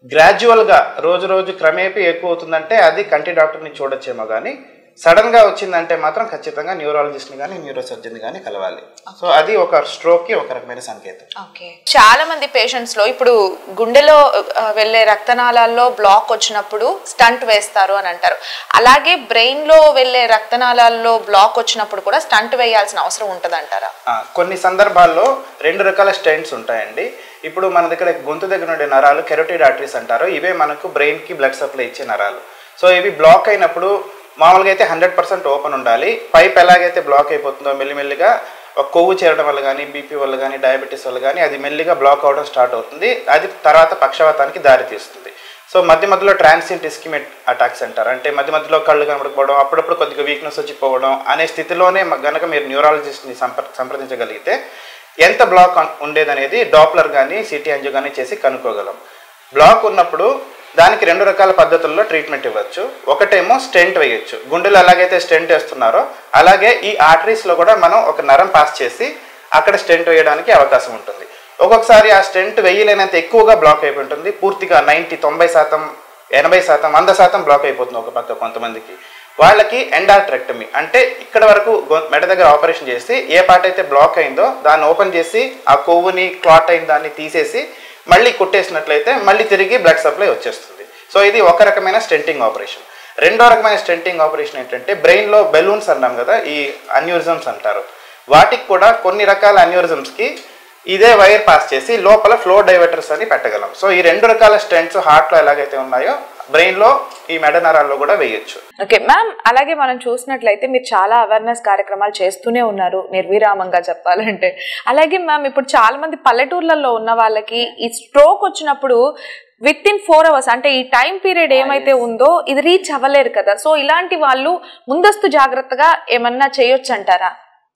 గ్రాడ్యువల్గా రోజు రోజు క్రమేపీ ఎక్కువ అవుతుందంటే అది కంటి డాక్టర్ని చూడొచ్చేమో కానీ సడన్గా వచ్చిందంటే మాత్రం ఖచ్చితంగా న్యూరాలజిస్ట్ని కానీ న్యూరో సర్జన్ కానీ కలవాలి సో అది ఒక స్ట్రోక్కి ఒక రకమైన సంకేతం ఓకే చాలా మంది పేషెంట్స్ లో ఇప్పుడు గుండెలో ఆ, వెళ్ళే రక్తనాళాల్లో బ్లాక్ వచ్చినప్పుడు స్టంట్ వేస్తారు అని అంటారు అలాగే బ్రెయిన్ లో వెళ్ళే రక్తనాళాల్లో బ్లాక్ వచ్చినప్పుడు కూడా స్టంట్ వేయాల్సిన అవసరం ఉంటుంది అంటారా ఆ, కొన్ని సందర్భాల్లో రెండు రకాల స్టెంట్స్ ఉంటాయండి ఇప్పుడు మన దగ్గర గొంతు దగ్గర ఉండే నరాలు కెరోటిడ్ ఆర్టరీస్ అంటారు ఇవే మనకు బ్రెయిన్కి బ్లడ్ సప్లై ఇచ్చే నరాలు సో ఇవి బ్లాక్ అయినప్పుడు మామూలుగా అయితే హండ్రెడ్ పర్సెంట్ ఓపెన్ ఉండాలి పైప్ ఎలాగైతే బ్లాక్ అయిపోతుందో మెల్లిమెల్లిగా ఒక కొవ్వు చేరడం వల్ల కానీ బీపీ వల్ల కానీ డయాబెటీస్ వల్ల కానీ అది మెల్లిగా బ్లాక్ అవడం స్టార్ట్ అవుతుంది అది తర్వాత పక్షవాతానికి దారితీస్తుంది సో మధ్య మధ్యలో ట్రాన్సియంట్ ఇస్కిమెట్ అటాక్స్ అంటారు అంటే మధ్య మధ్యలో కళ్ళు కనబడకపోవడం అప్పుడప్పుడు కొద్దిగా వీక్నెస్ వచ్చిపోవడం అనే స్థితిలోనే మ- గనక మీరు న్యూరాలజిస్ట్ని సంప్ర సంప్రదించగలిగితే ఎంత బ్లాక్ అన్- ఉండేదనేది డాప్లర్ కానీ సిటీ అంజు కానీ చేసి కనుక్కోగలం బ్లాక్ ఉన్నప్పుడు దానికి రెండు రకాల పద్ధతుల్లో ట్రీట్మెంట్ ఇవ్వచ్చు ఒకటేమో స్టెంట్ వేయొచ్చు గుండెలో ఎలాగైతే స్టెంట్ వేస్తున్నారో అలాగే ఈ ఆర్టరీస్లో కూడా మనం ఒక నరం పాస్ చేసి అక్కడ స్టెంట్ వేయడానికి అవకాశం ఉంటుంది ఒక్కొక్కసారి ఆ స్టెంట్ వేయలేనంత ఎక్కువగా బ్లాక్ అయిపోయి ఉంటుంది పూర్తిగా నైంటీ తొంభై శాతం ఎనభై శాతం వంద శాతం బ్లాక్ అయిపోతుంది ఒక పక్క కొంతమందికి వాళ్ళకి ఎండాట్రెక్టమీ అంటే ఇక్కడ వరకు గొ- మెడ దగ్గర ఆపరేషన్ చేసి ఏ పార్ట్ అయితే బ్లాక్ అయిందో దాన్ని ఓపెన్ చేసి ఆ కొవ్వుని క్లాట్ అయిన దాన్ని తీసేసి మళ్ళీ కుట్టేసినట్లయితే మళ్ళీ తిరిగి బ్లడ్ సప్లై వచ్చేస్తుంది సో ఇది ఒక రకమైన స్టెంటింగ్ ఆపరేషన్ రెండో రకమైన స్టెంటింగ్ ఆపరేషన్ ఏంటంటే బ్రెయిన్లో బెలూన్స్ అన్నాం కదా ఈ అన్యూరిజమ్స్ అంటారు వాటికి కూడా కొన్ని రకాల అన్యూరిజమ్స్కి ఇదే వైర్ పాస్ చేసి లోపల ఫ్లో డైవర్టర్స్ అని పెట్టగలం సో ఈ రెండు రకాల స్టెంట్స్ హార్ట్లో ఎలాగైతే ఉన్నాయో బ్రెయిన్లో ఈ మెడ నరాల్లో కూడా వేయొచ్చు ఓకే మ్యామ్ అలాగే మనం చూసినట్లయితే మీరు చాలా అవేర్నెస్ కార్యక్రమాలు చేస్తూనే ఉన్నారు నిర్విరామంగా చెప్పాలంటే అలాగే మ్యామ్ ఇప్పుడు చాలా మంది పల్లెటూర్లలో ఉన్న వాళ్ళకి ఈ స్ట్రోక్ వచ్చినప్పుడు విత్ ఇన్ ఫోర్ అవర్స్ అంటే ఈ టైం పీరియడ్ ఏమైతే ఉందో ఇది రీచ్ అవ్వలేరు కదా సో ఇలాంటి వాళ్ళు ముందస్తు జాగ్రత్తగా ఏమన్నా చేయొచ్చు అంటారా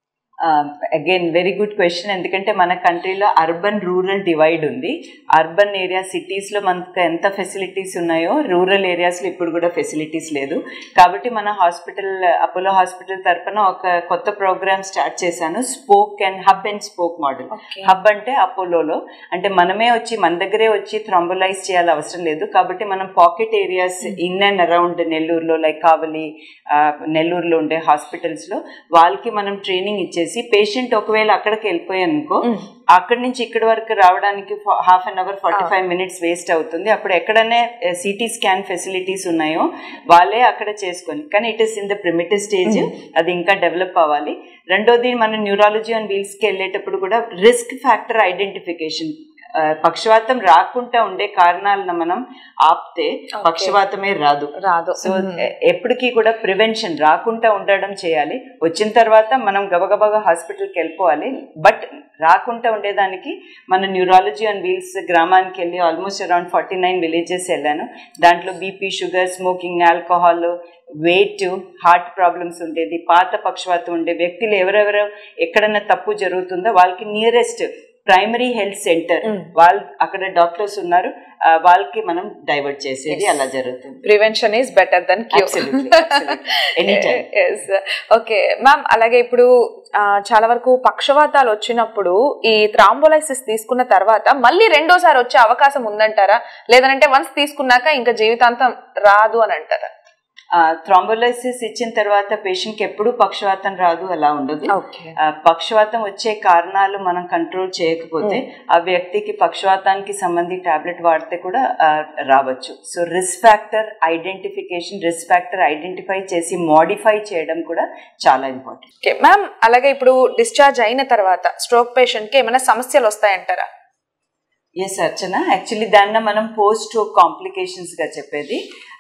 అగైన్ వెరీ గుడ్ క్వశ్చన్ ఎందుకంటే మన కంట్రీలో అర్బన్ రూరల్ డివైడ్ ఉంది అర్బన్ ఏరియా సిటీస్లో మనకు ఎంత ఫెసిలిటీస్ ఉన్నాయో రూరల్ ఏరియాస్లో ఇప్పుడు కూడా ఫెసిలిటీస్ లేదు కాబట్టి మన హాస్పిటల్ అపోలో హాస్పిటల్ తరఫున ఒక కొత్త ప్రోగ్రామ్ స్టార్ట్ చేశాను spoke and hub and spoke model Okay. Hub అంటే అపోలోలో అంటే మనమే వచ్చి మన దగ్గరే వచ్చి థ్రంబలైజ్ చేయాలి అవసరం లేదు కాబట్టి మనం pocket areas in and around నెల్లూరులో లైక్ కావలి ఆ, నెల్లూరులో ఉండే హాస్పిటల్స్లో వాళ్ళకి మనం ట్రైనింగ్ ఇచ్చేసి పేషెంట్ ఒకవేళ అక్కడికి వెళ్ళిపోయానుకో అక్కడి నుంచి ఇక్కడి వరకు రావడానికి half an hour forty five minutes waste అవుతుంది అప్పుడు ఎక్కడనే సిటీ స్కాన్ ఫెసిలిటీస్ ఉన్నాయో వాళ్ళే అక్కడ చేసుకొని కానీ it is in the primitive stage అది ఇంకా డెవలప్ అవ్వాలి రెండోది మన న్యూరాలజీ అండ్ వీల్స్కి వెళ్ళేటప్పుడు కూడా రిస్క్ ఫ్యాక్టర్ ఐడెంటిఫికేషన్ పక్షవాతం రాకుండా ఉండే కారణాలను మనం ఆపితే పక్షవాతమే రాదు రాదు సో ఎప్పటికీ కూడా ప్రివెన్షన్ రాకుండా ఉండడం చేయాలి వచ్చిన తర్వాత మనం గబగబగా హాస్పిటల్కి వెళ్ళిపోవాలి బట్ రాకుండా ఉండేదానికి మన న్యూరాలజీ అండ్ వీల్స్ గ్రామానికి వెళ్ళి almost around forty nine villages వెళ్ళాను దాంట్లో BP sugar smoking alcohol weight heart problems ఉండేది పాత పక్షవాతం ఉండే వ్యక్తులు ఎవరెవరు ఎక్కడన్నా తప్పు జరుగుతుందో వాళ్ళకి నియరెస్ట్ ప్రైమరీ హెల్త్ సెంటర్ వాళ్ళు అక్కడ డాక్టర్స్ ఉన్నారు ఆ, వాళ్ళకి మనం డైవర్ట్ చేసేది అలా జరుగుతుంది prevention is better than Absolutely, absolutely. Anytime. Okay ma'am అలాగే ఇప్పుడు ఆ, చాలా వరకు పక్షవాతాలు వచ్చినప్పుడు ఈ థ్రాంబోలైసిస్ తీసుకున్న తర్వాత మళ్ళీ రెండోసారి వచ్చే అవకాశం ఉందంటారా లేదంటే వన్స్ తీసుకున్నాక ఇంకా జీవితాంతం రాదు అని అంటారా థ్రాంబోలైసిస్ ఇచ్చిన తర్వాత పేషెంట్కి ఎప్పుడూ పక్షవాతం రాదు అలా ఉండదు ఓకే ఆ, పక్షవాతం వచ్చే కారణాలు మనం కంట్రోల్ చేయకపోతే ఆ వ్యక్తికి పక్షవాతానికి సంబంధి టాబ్లెట్ వాడితే కూడా ఆ, రావచ్చు so risk factor identification risk factor identify చేసి మోడిఫై చేయడం కూడా చాలా ఇంపార్టెంట్ ఓకే మ్యామ్ అలాగే ఇప్పుడు డిశ్చార్జ్ అయిన తర్వాత స్ట్రోక్ పేషెంట్ కి ఏమైనా సమస్యలు వస్తాయంటారా ఎస్ అర్చన యాక్చువల్లీ దాన్న మనం పోస్ట్ కాంప్లికేషన్స్గా చెప్పేది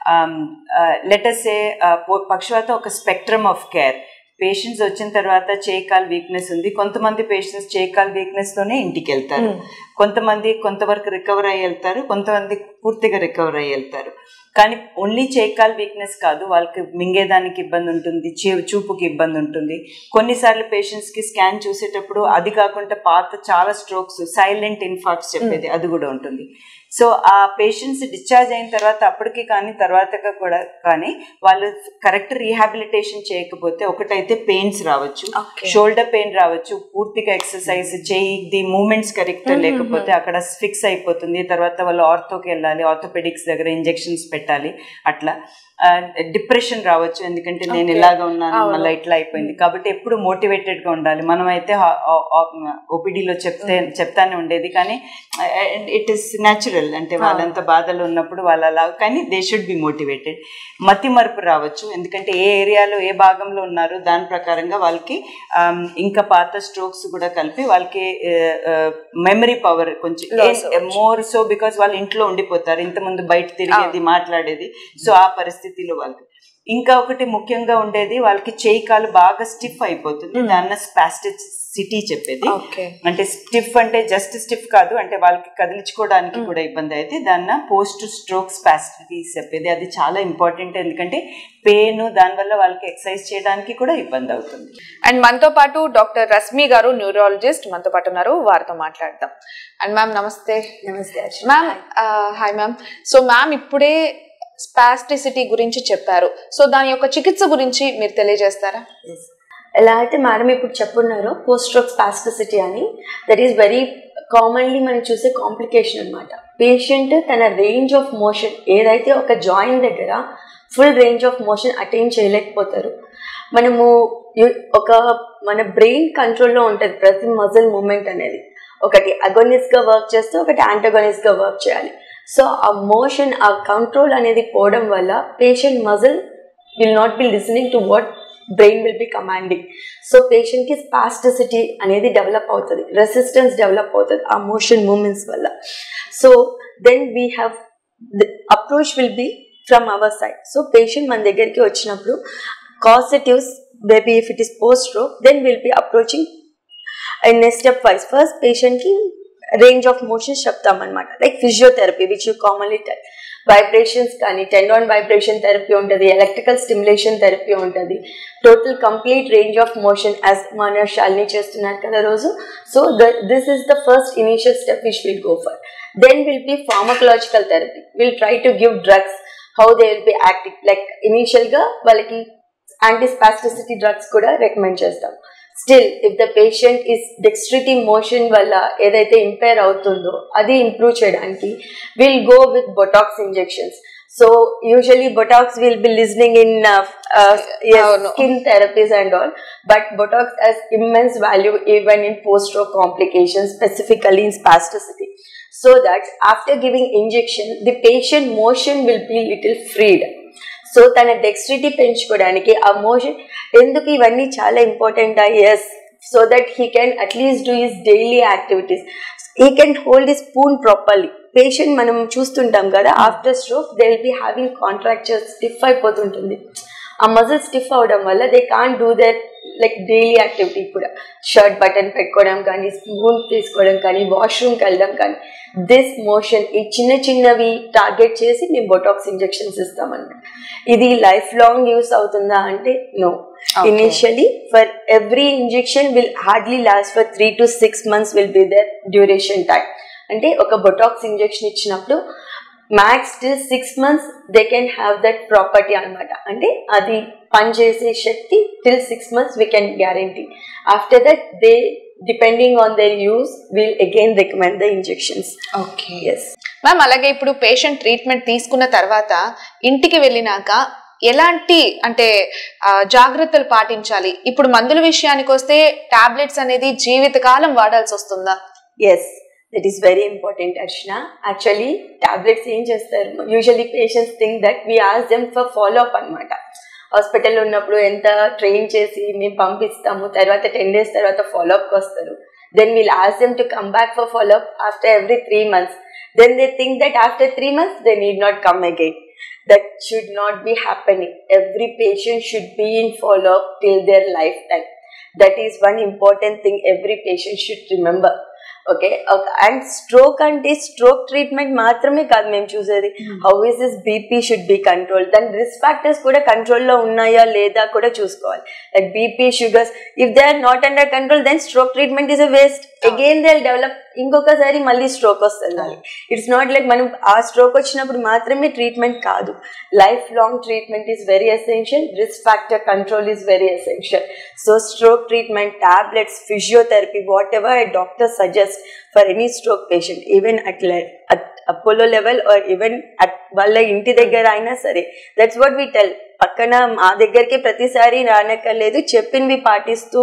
లెటర్సే పక్షవాత ఒక స్పెక్ట్రమ్ ఆఫ్ కేర్ పేషెంట్స్ వచ్చిన తర్వాత చేయి కాల్ వీక్నెస్ ఉంది కొంతమంది పేషెంట్స్ చేయి కాల్ వీక్నెస్తోనే ఇంటికి వెళ్తారు కొంతమంది కొంతవరకు రికవర్ అయ్యి వెళ్తారు కొంతమంది పూర్తిగా రికవర్ అయ్యి వెళ్తారు కానీ ఓన్లీ చేకాల్ వీక్నెస్ కాదు వాళ్ళకి మింగేదానికి ఇబ్బంది ఉంటుంది చూ- చూపుకి ఇబ్బంది ఉంటుంది కొన్నిసార్లు పేషెంట్స్కి స్కాన్ చూసేటప్పుడు అది కాకుండా పాత చాలా స్ట్రోక్స్ సైలెంట్ ఇన్ఫాక్ట్స్ చెప్పేది అది కూడా ఉంటుంది సో ఆ పేషెంట్స్ డిశ్చార్జ్ అయిన తర్వాత అప్పటికి కానీ తర్వాత కూడా కానీ వాళ్ళు కరెక్ట్ రీహాబిలిటేషన్ చేయకపోతే ఒకటైతే పెయిన్స్ రావచ్చు Okay. షోల్డర్ పెయిన్ రావచ్చు పూర్తిగా ఎక్సర్సైజ్ చేయి ది మూమెంట్స్ కరెక్ట్ లేకపోతే లేకపోతే అక్కడ ఫిక్స్ అయిపోతుంది తర్వాత వాళ్ళు ఆర్థోకి వెళ్ళాలి ఆర్థోపెడిక్స్ దగ్గర ఇంజెక్షన్స్ పెట్టాలి అట్లా డిప్రెషన్ రావచ్చు ఎందుకంటే నేను Okay. ఇలాగా ఉన్నాను అవును. మళ్ళీ ఇట్లా అయిపోయింది కాబట్టి ఎప్పుడు మోటివేటెడ్ గా ఉండాలి మనం అయితే ఓపీడీలో చెప్తే చెప్తానే ఉండేది కానీ ఇట్ ఇస్ న్యాచురల్ అంటే వాళ్ళంత బాధలు ఉన్నప్పుడు వాళ్ళ అలా కానీ దే షుడ్ బి మోటివేటెడ్ మతి మరుపు రావచ్చు ఎందుకంటే ఏ ఏరియాలో ఏ భాగంలో ఉన్నారో దాని ప్రకారంగా వాళ్ళకి um, ఇంకా పాత స్ట్రోక్స్ కూడా కలిపి వాళ్ళకి మెమరీ పవర్ Loss కొంచెం మోర్ సో బికాస్ వాళ్ళు ఇంట్లో ఉండిపోతారు ఇంతకుముందు బయట తిరిగేది మాట్లాడేది సో ఆ పరిస్థితిలో వాళ్ళకి ఇంకా ఒకటి ముఖ్యంగా ఉండేది వాళ్ళకి చేయి కాలు బాగా స్టిఫ్ అయిపోతుంది దాన్న స్పాస్టిసిటీ చెప్పేది ఓకే అంటే స్టిఫ్ అంటే జస్ట్ స్టిఫ్ కాదు అంటే వాళ్ళకి కదిలించుకోవడానికి కూడా ఇబ్బంది అయితే దాన్న పోస్ట్ స్ట్రోక్ స్పాసిటీ చెప్పేది అది చాలా ఇంపార్టెంట్ ఎందుకంటే పెయిన్ దానివల్ల వాళ్ళకి ఎక్సర్సైజ్ చేయడానికి కూడా ఇబ్బంది అవుతుంది అండ్ మనతో పాటు డాక్టర్ రశ్మి గారు న్యూరాలజిస్ట్ మనతో పాటు ఉన్నారు వారితో మాట్లాడదాం అండ్ మ్యామ్ నమస్తే నమస్తే Archana. Ma'am hi ma'am so ma'am ఇప్పుడే స్పాస్టిసిటీ గురించి చెప్పారు సో దాని యొక్క చికిత్స గురించి మీరు తెలియజేస్తారా Yes. ఎలా అయితే మేడం ఇప్పుడు చెప్పున్నారు పోస్ట్ స్ట్రోక్ స్పాస్టిసిటీ అని దట్ ఈస్ వెరీ కామన్లీ మనం చూసే కాంప్లికేషన్ అనమాట పేషెంట్ తన రేంజ్ ఆఫ్ మోషన్ ఏదైతే ఒక జాయింట్ దగ్గర full range of motion attain చేయలేకపోతారు మనము యు- ఒక మన బ్రెయిన్ కంట్రోల్లో ఉంటుంది ప్రతి మజిల్ మూమెంట్ అనేది ఒకటి అగోనిస్గా వర్క్ చేస్తూ ఒకటి యాంటగోనిస్గా వర్క్ చేయాలి సో ఆ మోషన్ ఆ కంట్రోల్ అనేది పోవడం వల్ల patient muscle will not be listening to what brain will be commanding so పేషెంట్కి స్పాస్టిసిటీ అనేది డెవలప్ అవుతుంది రెసిస్టెన్స్ డెవలప్ అవుతుంది ఆ మోషన్ మూమెంట్స్ వల్ల so then we have approach will be from our side so patient మన దగ్గరికి వచ్చినప్పుడు causatives maybe if it is post stroke then will be approaching and next step wise first పేషెంట్కి రేంజ్ ఆఫ్ మోషన్స్ చెప్తామన్నమాట like physiotherapy which you commonly tell vibrations కానీ టెండాన్ వైబ్రేషన్ థెరపీ ఉంటుంది ఎలక్ట్రికల్ స్టిమ్యులేషన్ థెరపీ ఉంటుంది total complete range of motion as మన షాలిని చేస్తున్నారు కదా రోజు so the this is the first initial step which will go for then will be pharmacological therapy will try to give drugs how they will be active like ఇనీషియల్గా వాళ్ళకి యాంటీస్పాస్టిసిటీ డ్రగ్స్ కూడా రికమెండ్ చేస్తాం still if the patient is dexterity motion వల్ల ఏదైతే ఇంపైర్ అవుతుందో అది ఇంప్రూవ్ చేయడానికి will go with Botox injections so usually Botox will be listening in అవును. Skin therapies and all but Botox has immense value even in post-stroke complications specifically in spasticity so that after giving injection the patient motion will be little freed so తన డెక్స్ట్రిటీ పెంచుకోవడానికి ఆ మోషన్ ఎందుకు ఇవన్నీ చాలా important yes so that he can at least do his daily activities he can hold the spoon properly patient మనం చూస్తుంటాం కదా after stroke they will be having contracture stiff అయిపోతుంటుంది ఆ మజిల్ స్టిఫ్ అవడం వల్ల they can do their like daily activity కూడా షర్ట్ బటన్ పెట్టుకోవడం కానీ స్పూన్ తీసుకోవడం కానీ వాష్రూమ్కి వెళ్ళడం కానీ దిస్ మోషన్ ఈ చిన్న చిన్నవి టార్గెట్ చేసి మేము బొటాక్స్ ఇంజెక్షన్స్ ఇస్తామన్నమాట ఇది లైఫ్ లాంగ్ యూస్ అవుతుందా అంటే no Okay. Initially for every injection will hardly last for three to six months will be their duration time అంటే ఒక బొటాక్స్ ఇంజెక్షన్ ఇచ్చినప్పుడు max till six months they can have that property అనమాట అంటే అది పనిచేసే శక్తి till six months we can guarantee after that they depending on their use will again recommend the injections okay yes ma'am అలాగే ఇప్పుడు పేషెంట్ ట్రీట్మెంట్ తీసుకున్న తర్వాత ఇంటికి వెళ్ళినాక ఎలాంటి అంటే ఆ, జాగ్రత్తలు పాటించాలి ఇప్పుడు మందుల విషయానికి వస్తే టాబ్లెట్స్ అనేది జీవితకాలం వాడాల్సి వస్తుందా yes that is very important Archana actually tablets ఏం చేస్తారు usually patients think that we ask them for follow up అనమాట హాస్పిటల్లో ఉన్నప్పుడు ఎంత ట్రైన్ చేసి మేము పంపిస్తాము తర్వాత టెన్ డేస్ తర్వాత ఫాలో అప్కి వస్తారు then we'll ask them to come back for follow up after every three months then they think that after three months they need not come again that should not be happening. Every patient should be in follow up till their lifetime. That is one important thing every patient should remember. Okay and stroke అంటే స్ట్రోక్ ట్రీట్మెంట్ మాత్రమే కాదు మేము చూసేది how is this BP should be control దాని రిస్క్ ఫ్యాక్టర్స్ కూడా కంట్రోల్లో ఉన్నాయా లేదా కూడా చూసుకోవాలి like BP sugars if they are not under control then stroke treatment is a waste again they develop ఇంకొకసారి మళ్ళీ స్ట్రోక్ వస్తుంది ఇట్స్ నాట్ లైక్ మనం ఆ స్ట్రోక్ వచ్చినప్పుడు మాత్రమే ట్రీట్మెంట్ కాదు life long treatment is very essential risk factor control is very essential so stroke treatment tablets physiotherapy whatever doctor suggest for any stroke patient even at Apollo level or even at వాళ్ళ ఇంటి దగ్గర అయినా సరే దట్స్ వాట్ వి టెల్ పక్కన మా దగ్గరికి ప్రతిసారి రానక్కర్లేదు చెప్పింది పాటిస్తూ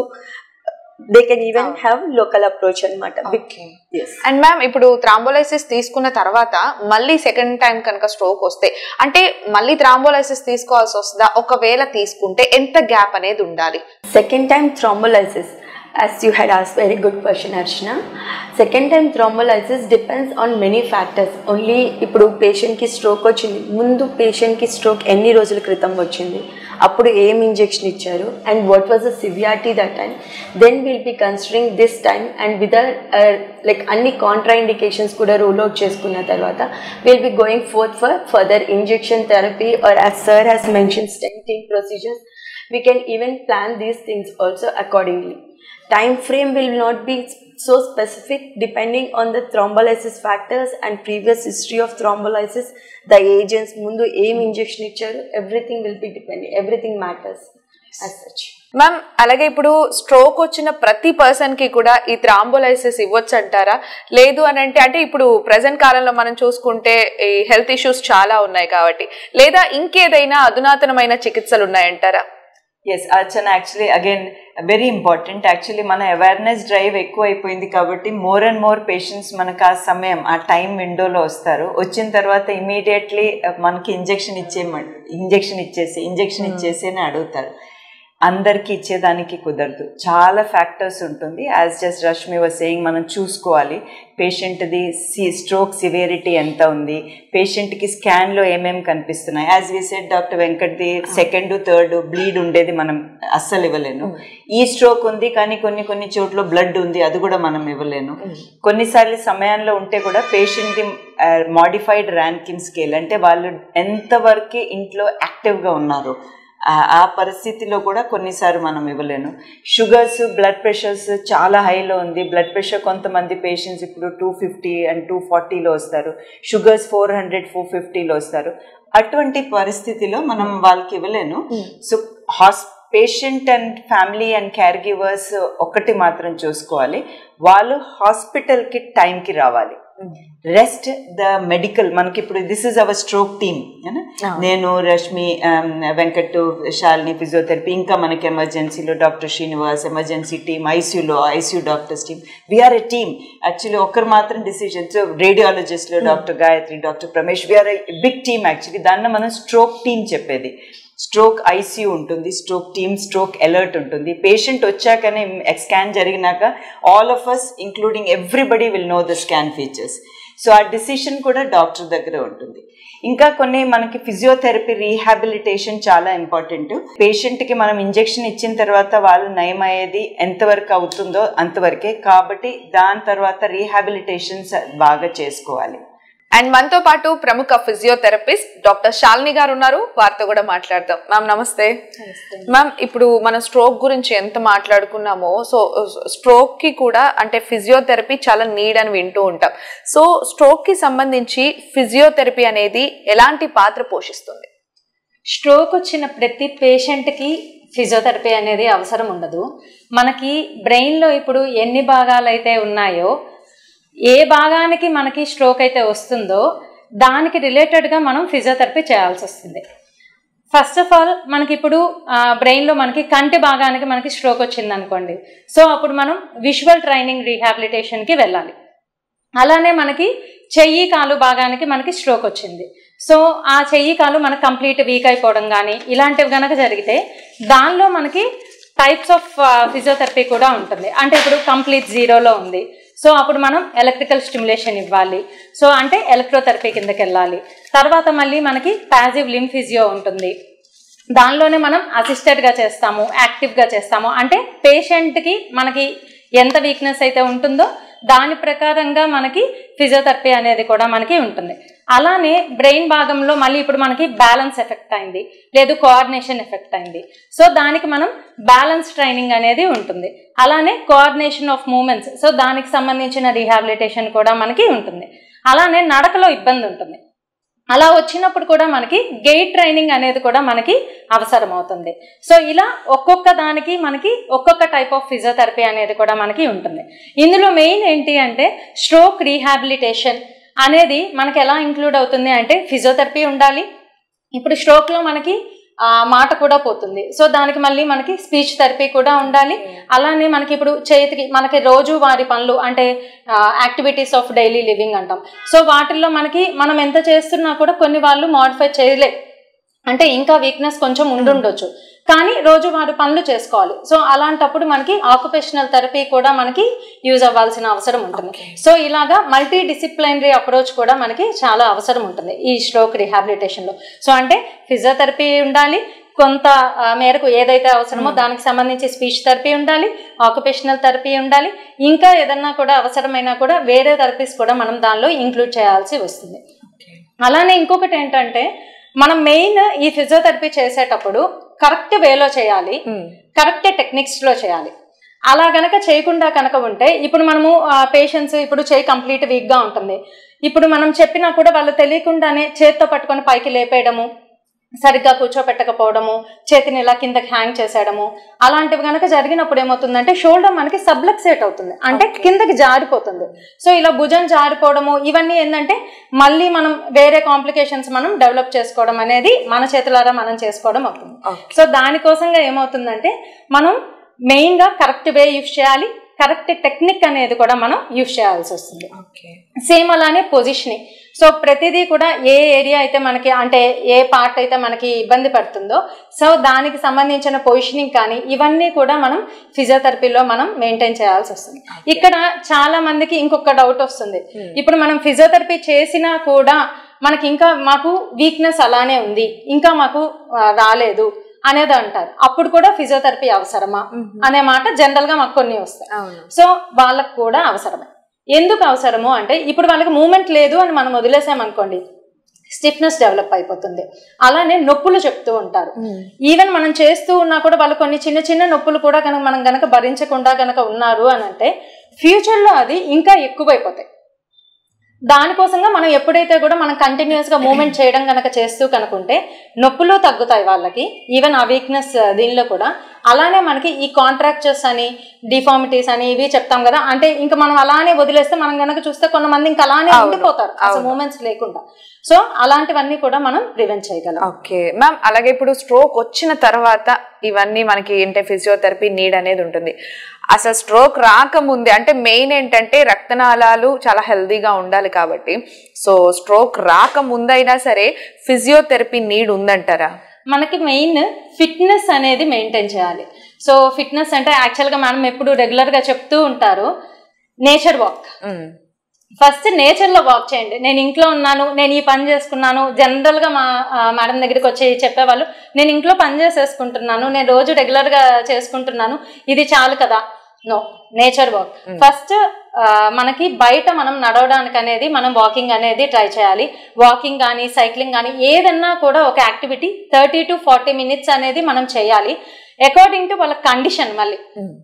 they can even have local approach అనమాట ఎస్ అండ్ మ్యామ్ ఇప్పుడు థ్రాంబోలైసిస్ తీసుకున్న తర్వాత మళ్ళీ సెకండ్ టైం కనుక స్ట్రోక్ వస్తే అంటే మళ్ళీ థ్రాంబోలైసిస్ తీసుకోవాల్సి వస్తుందా ఒకవేళ తీసుకుంటే ఎంత గ్యాప్ అనేది ఉండాలి second time thrombolysis as you had asked very good question archana second time thrombolysis depends on many factors only ఇప్పుడు పేషెంట్కి స్ట్రోక్ వచ్చింది ముందు పేషెంట్కి స్ట్రోక్ ఎన్ని రోజుల క్రితం వచ్చింది అప్పుడు ఏం ఇంజెక్షన్ ఇచ్చారు and what was the severity that time then will be considering this time and with like అన్ని కాంట్రా ఇండికేషన్స్ కూడా రూల్ అవుట్ చేసుకున్న తర్వాత will be going forth for further injection therapy or as sir has mention stenting procedures we can even plan these things also accordingly time frame will not be so specific depending on the thrombolysis factors and previous history of thrombolysis the agents mundu aim injection ఇచ్చారు everything will be depending everything matters as such ma'am అలాగే ఇప్పుడు స్ట్రోక్ వచ్చిన ప్రతి పర్సన్ కి కూడా ఈ థ్రాంబోలైసిస్ ఇవ్వచ్చు అంటారా లేదు అని అంటే అంటే ఇప్పుడు ప్రజెంట్ కాలంలో మనం చూసుకుంటే ఈ హెల్త్ ఇష్యూస్ చాలా ఉన్నాయి కాబట్టి లేదా ఇంకేదైనా అధునాతనమైన చికిత్సలు ఉన్నాయంటారా yes Archana actually again very important actually మన అవేర్నెస్ డ్రైవ్ ఎక్కువ అయిపోయింది కాబట్టి మోర్ అండ్ మోర్ పేషెంట్స్ మనకు ఆ సమయం ఆ టైం విండోలో వస్తారు వచ్చిన తర్వాత ఇమీడియట్లీ మనకి ఇంజెక్షన్ ఇచ్చే ఇంజెక్షన్ ఇచ్చేసి ఇంజెక్షన్ ఇచ్చేసి అని అడుగుతారు అందరికీ ఇచ్చేదానికి కుదరదు చాలా ఫ్యాక్టర్స్ ఉంటుంది as just Rashmi was saying మనం చూసుకోవాలి పేషెంట్ది సి స్ట్రోక్ సివియరిటీ ఎంత ఉంది పేషెంట్కి స్కాన్లో ఏమేమి కనిపిస్తున్నాయి యాజ్ వి సెడ్ డాక్టర్ వెంకట్ది సెకండ్ థర్డ్ బ్లీడ్ ఉండేది మనం అస్సలు ఇవ్వలేను ఈ స్ట్రోక్ ఉంది కానీ కొన్ని కొన్ని చోట్ల బ్లడ్ ఉంది అది కూడా మనం ఇవ్వలేను కొన్నిసార్లు సమయంలో ఉంటే కూడా పేషెంట్ది మాడిఫైడ్ ర్యాంకిన్ స్కేల్ అంటే వాళ్ళు ఎంతవరకు ఇంట్లో యాక్టివ్గా ఉన్నారు ఆ- ఆ పరిస్థితిలో కూడా కొన్నిసార్లు మనం ఇవ్వలేను షుగర్స్ బ్లడ్ ప్రెషర్స్ చాలా హైలో ఉంది బ్లడ్ ప్రెషర్ కొంతమంది పేషెంట్స్ ఇప్పుడు టూ ఫిఫ్టీ అండ్ టూ ఫార్టీలో వస్తారు షుగర్స్ ఫోర్ హండ్రెడ్ ఫోర్ ఫిఫ్టీలో వస్తారు అటువంటి పరిస్థితిలో మనం వాళ్ళకి ఇవ్వలేను so has patient and family and care givers ఒకటి మాత్రం చూసుకోవాలి వాళ్ళు హాస్పిటల్కి టైంకి రావాలి రెస్ట్ ద మెడికల్ మనకి ఇప్పుడు this is our stroke team నేను రష్మి um, వెంకట్ శాలిని ఫిజియోథెరపీ ఇంకా మనకి ఎమర్జెన్సీలో డాక్టర్ శ్రీనివాస్ ఎమర్జెన్సీ టీమ్ ఐసీయూలో ICU doctors team we are a team actually ఒక్కరు మాత్రం డిసిజన్స్ రేడియాలజిస్ట్లో doctor Gayathri doctor Pramesh we are big team actually దాన్ని మనం స్ట్రోక్ టీమ్ చెప్పేది స్ట్రోక్ ఐసీయూ ఉంటుంది స్ట్రోక్ టీమ్ స్ట్రోక్ అలర్ట్ ఉంటుంది పేషెంట్ వచ్చాకనే స్కాన్ జరిగినాక all of us including everybody will know the scan features so ఆ డిసిషన్ కూడా డాక్టర్ దగ్గర ఉంటుంది ఇంకా కొన్ని మనకి ఫిజియోథెరపీ రీహాబిలిటేషన్ చాలా ఇంపార్టెంట్ పేషెంట్కి మనం ఇంజెక్షన్ ఇచ్చిన తర్వాత వాళ్ళు నయం అయ్యేది ఎంతవరకు అవుతుందో అంతవరకే కాబట్టి దాని తర్వాత రీహాబిలిటేషన్స్ బాగా చేసుకోవాలి అండ్ మనతో పాటు ప్రముఖ ఫిజియోథెరపిస్ట్ డాక్టర్ శాలిని గారు ఉన్నారు వారితో కూడా మాట్లాడదాం మ్యామ్ నమస్తే మ్యామ్ ఇప్పుడు మనం స్ట్రోక్ గురించి ఎంత మాట్లాడుకున్నామో సో స్ట్రోక్ కి కూడా అంటే ఫిజియోథెరపీ చాలా నీడ్ అని వింటూ ఉంటాం సో స్ట్రోక్ కి సంబంధించి ఫిజియోథెరపీ అనేది ఎలాంటి పాత్ర పోషిస్తుంది స్ట్రోక్ వచ్చిన ప్రతి పేషెంట్కి ఫిజియోథెరపీ అనేది అవసరం ఉండదు మనకి బ్రెయిన్లో ఇప్పుడు ఎన్ని భాగాలు అయితే ఉన్నాయో ఏ భాగానికి మనకి స్ట్రోక్ అయితే వస్తుందో దానికి రిలేటెడ్గా మనం ఫిజియోథెరపీ చేయాల్సి వస్తుంది ఫస్ట్ ఆఫ్ ఆల్ మనకి ఇప్పుడు బ్రెయిన్లో మనకి కంటి భాగానికి మనకి స్ట్రోక్ వచ్చింది అనుకోండి సో అప్పుడు మనం విజువల్ ట్రైనింగ్ రీహాబిలిటేషన్కి వెళ్ళాలి అలానే మనకి చెయ్యి కాలు భాగానికి మనకి స్ట్రోక్ వచ్చింది సో ఆ చెయ్యి కాలు మనకు కంప్లీట్ వీక్ అయిపోవడం కానీ ఇలాంటివి కనుక జరిగితే దానిలో మనకి టైప్స్ ఆఫ్ ఫిజియోథెరపీ కూడా ఉంటుంది అంటే ఇప్పుడు కంప్లీట్ జీరోలో ఉంది సో అప్పుడు మనం ఎలక్ట్రికల్ స్టిమ్యులేషన్ ఇవ్వాలి సో అంటే ఎలక్ట్రోథెరపీ కిందకి వెళ్ళాలి తర్వాత మళ్ళీ మనకి ప్యాజివ్ లిమ్ ఫిజియో ఉంటుంది దానిలోనే మనం అసిస్టెడ్గా చేస్తాము యాక్టివ్గా చేస్తాము అంటే పేషెంట్కి మనకి ఎంత వీక్నెస్ అయితే ఉంటుందో దాని ప్రకారంగా మనకి ఫిజియోథెరపీ అనేది కూడా మనకి ఉంటుంది అలానే బ్రెయిన్ భాగంలో మళ్ళీ ఇప్పుడు మనకి బ్యాలెన్స్ ఎఫెక్ట్ అయింది లేదు కోఆర్డినేషన్ ఎఫెక్ట్ అయింది సో దానికి మనం బ్యాలెన్స్ ట్రైనింగ్ అనేది ఉంటుంది అలానే కోఆర్డినేషన్ ఆఫ్ మూమెంట్స్ సో దానికి సంబంధించిన రీహాబిలిటేషన్ కూడా మనకి ఉంటుంది అలానే నడకలో ఇబ్బంది ఉంటుంది అలా వచ్చినప్పుడు కూడా మనకి గెయిట్ ట్రైనింగ్ అనేది కూడా మనకి అవసరం అవుతుంది సో ఇలా ఒక్కొక్క దానికి మనకి ఒక్కొక్క టైప్ ఆఫ్ ఫిజియోథెరపీ అనేది కూడా మనకి ఉంటుంది ఇందులో మెయిన్ ఏంటి అంటే స్ట్రోక్ రీహాబిలిటేషన్ అనేది మనకి ఎలా ఇంక్లూడ్ అవుతుంది అంటే ఫిజియోథెరపీ ఉండాలి ఇప్పుడు స్ట్రోక్లో మనకి ఆ, మాట కూడా పోతుంది సో దానికి మళ్ళీ మనకి స్పీచ్ థెరపీ కూడా ఉండాలి అలానే మనకి ఇప్పుడు చేతికి మనకి రోజు వారి పనులు అంటే యాక్టివిటీస్ ఆఫ్ డైలీ లివింగ్ అంటాం సో వాటిల్లో మనకి మనం ఎంత చేస్తున్నా కూడా కొన్ని వాళ్ళు మాడిఫై చేయలే అంటే ఇంకా వీక్నెస్ కొంచెం ఉండుండొచ్చు కానీ రోజు వారి పనులు చేసుకోవాలి సో అలాంటప్పుడు మనకి ఆక్యుపేషనల్ థెరపీ కూడా మనకి యూజ్ అవ్వాల్సిన అవసరం ఉంటుంది సో ఇలాగా మల్టీ డిసిప్లైనరీ అప్రోచ్ కూడా మనకి చాలా అవసరం ఉంటుంది ఈ స్ట్రోక్ రిహాబిలిటేషన్లో సో అంటే ఫిజియోథెరపీ ఉండాలి కొంత ఆ, మేరకు ఏదైతే అవసరమో దానికి సంబంధించి స్పీచ్ థెరపీ ఉండాలి ఆక్యుపేషనల్ థెరపీ ఉండాలి ఇంకా ఏదన్నా కూడా అవసరమైనా కూడా వేరే థెరపీస్ కూడా మనం దానిలో ఇంక్లూడ్ చేయాల్సి వస్తుంది అలానే ఇంకొకటి ఏంటంటే మనం మెయిన్ ఈ ఫిజియోథెరపీ చేసేటప్పుడు కరెక్ట్ వేలో చేయాలి కరెక్ట్ టెక్నిక్స్లో చేయాలి అలా గనక చేయకుండా కనుక ఉంటే ఇప్పుడు మనము పేషెంట్స్ ఇప్పుడు చేయి కంప్లీట్ వీక్గా ఉంటుంది ఇప్పుడు మనం చెప్పినా కూడా వాళ్ళు తెలియకుండానే చేత్తో పట్టుకొని పైకి లేపేయడము సరిగ్గా కూర్చోపెట్టకపోవడము చేతిని ఇలా కిందకి హ్యాంగ్ చేసేయడము అలాంటివి కనుక జరిగినప్పుడు ఏమవుతుందంటే షోల్డర్ మనకి సబ్లక్సేట్ అవుతుంది అంటే కిందకి జారిపోతుంది సో ఇలా భుజం జారిపోవడము ఇవన్నీ ఏంటంటే మళ్ళీ మనం వేరే కాంప్లికేషన్స్ మనం డెవలప్ చేసుకోవడం అనేది మన చేతులారా మనం చేసుకోవడం అవుతుంది సో దానికోసంగా ఏమవుతుందంటే మనం మెయిన్గా కరెక్ట్ వే యూస్ చేయాలి కరెక్ట్ టెక్నిక్ అనేది కూడా మనం యూస్ చేయాల్సి వస్తుంది సేమ్ అలానే పొజిషనింగ్ సో ప్రతిదీ కూడా ఏ ఏరియా అయితే మనకి అంటే ఏ పార్ట్ అయితే మనకి ఇబ్బంది పడుతుందో సో దానికి సంబంధించిన పొజిషనింగ్ కానీ ఇవన్నీ కూడా మనం ఫిజియోథెరపీలో మనం మెయింటైన్ చేయాల్సి వస్తుంది ఇక్కడ చాలా మందికి ఇంకొక డౌట్ వస్తుంది ఇప్పుడు మనం ఫిజియోథెరపీ చేసినా కూడా మనకి ఇంకా మాకు వీక్నెస్ అలానే ఉంది ఇంకా మాకు ఆ, రాలేదు అనేది అంటారు అప్పుడు కూడా ఫిజియోథెరపీ అవసరమా అనే మాట జనరల్ గా మాకు కొన్ని వస్తాయి సో వాళ్ళకు కూడా అవసరమే ఎందుకు అవసరము అంటే ఇప్పుడు వాళ్ళకి మూమెంట్ లేదు అని మనం వదిలేసామనుకోండి స్టిఫ్నెస్ డెవలప్ అయిపోతుంది అలానే నొప్పులు చెప్తూ ఉంటారు ఈవెన్ మనం చేస్తూ ఉన్నా కూడా వాళ్ళు కొన్ని చిన్న చిన్న నొప్పులు కూడా కనుక మనం గనక భరించకుండా గనక ఉన్నారు అని అంటే ఫ్యూచర్లో అది ఇంకా ఎక్కువైపోతాయి దానికోసంగా మనం ఎప్పుడైతే కూడా మనం కంటిన్యూస్ గా మూమెంట్ చేయడం కనుక చేస్తూ కనుకుంటే నొప్పులు తగ్గుతాయి వాళ్ళకి ఈవెన్ ఆ వీక్నెస్ దీనిలో కూడా అలానే మనకి ఈ కాంట్రాక్చర్స్ అని డిఫార్మిటీస్ అని ఇవి చెప్తాం కదా అంటే ఇంకా మనం అలానే వదిలేస్తే మనం కనుక చూస్తే కొంతమంది ఇంకా అలానే ఉండిపోతారు అసలు మూమెంట్స్ లేకుండా సో అలాంటివన్నీ కూడా మనం ప్రివెంట్ చేయగలం ఓకే మ్యామ్ అలాగే ఇప్పుడు స్ట్రోక్ వచ్చిన తర్వాత ఇవన్నీ మనకి ఏంటంటే ఫిజియోథెరపీ నీడ్ అనేది ఉంటుంది అసలు స్ట్రోక్ రాకముందే అంటే మెయిన్ ఏంటంటే రక్తనాళాలు చాలా హెల్దీగా ఉండాలి కాబట్టి సో స్ట్రోక్ రాకముందైనా సరే ఫిజియోథెరపీ నీడ్ ఉందంటారా మనకి మెయిన్ ఫిట్నెస్ అనేది మెయింటైన్ చేయాలి సో ఫిట్నెస్ అంటే యాక్చువల్గా మనం ఎప్పుడు రెగ్యులర్గా చెప్తూ ఉంటారు నేచర్ వాక్ మ్మ్. ఫస్ట్ నేచర్లో వాక్ చేయండి నేను ఇంట్లో ఉన్నాను నేను ఈ పని చేసుకున్నాను జనరల్గా మా ఆ, మేడం దగ్గరికి వచ్చి చెప్పేవాళ్ళు నేను ఇంట్లో పని చేసేసుకుంటున్నాను నేను రోజు రెగ్యులర్గా చేసుకుంటున్నాను ఇది చాలు కదా నో నేచర్ వాక్ ఫస్ట్ మనకి బయట మనం నడవడానికి అనేది మనం వాకింగ్ అనేది ట్రై చేయాలి వాకింగ్ కానీ సైక్లింగ్ కానీ ఏదన్నా కూడా ఒక activity thirty to forty minutes అనేది మనం చేయాలి అకార్డింగ్ టు వాళ్ళ కండిషన్ మళ్ళీ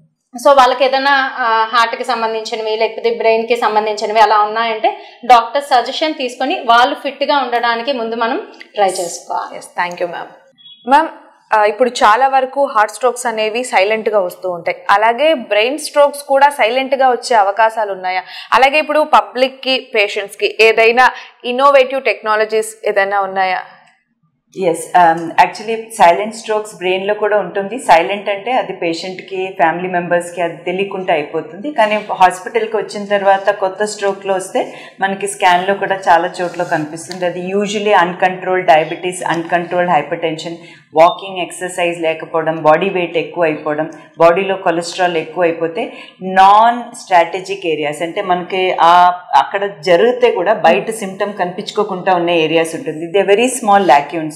సో వాళ్ళకి ఏదైనా హార్ట్ కి సంబంధించినవి లేకపోతే బ్రెయిన్ కి సంబంధించినవి అలా ఉన్నాయంటే డాక్టర్ సజెషన్ తీసుకొని వాళ్ళు ఫిట్ గా ఉండడానికి ముందు మనం ట్రై చేసుకోవాలి yes thank you ma'am ma'am ఇప్పుడు చాలా వరకు హార్ట్ స్ట్రోక్స్ అనేవి సైలెంట్ గా వస్తూ ఉంటాయి అలాగే బ్రెయిన్ స్ట్రోక్స్ కూడా సైలెంట్ గా వచ్చే అవకాశాలు ఉన్నాయా అలాగే ఇప్పుడు పబ్లిక్ కి పేషెంట్స్ కి ఏదైనా ఇన్నోవేటివ్ టెక్నాలజీస్ ఏదైనా ఉన్నాయా ఎస్ యాక్చువల్లీ సైలెంట్ స్ట్రోక్స్ బ్రెయిన్లో కూడా ఉంటుంది సైలెంట్ అంటే అది పేషెంట్కి ఫ్యామిలీ మెంబర్స్కి అది తెలియకుండా అయిపోతుంది కానీ హాస్పిటల్కి వచ్చిన తర్వాత కొత్త స్ట్రోక్లో వస్తే మనకి స్కాన్లో కూడా చాలా చోట్ల కనిపిస్తుంది అది usually uncontrolled diabetes uncontrolled hypertension walking exercise లేకపోవడం బాడీ వెయిట్ ఎక్కువ అయిపోవడం బాడీలో కొలెస్ట్రాల్ ఎక్కువ అయిపోతే నాన్ స్ట్రాటజిక్ ఏరియాస్ అంటే మనకి ఆ అక్కడ జరిగితే కూడా బయట సిమ్టమ్ కనిపించుకోకుండా ఉన్న ఏరియాస్ ఉంటుంది they very small lacunes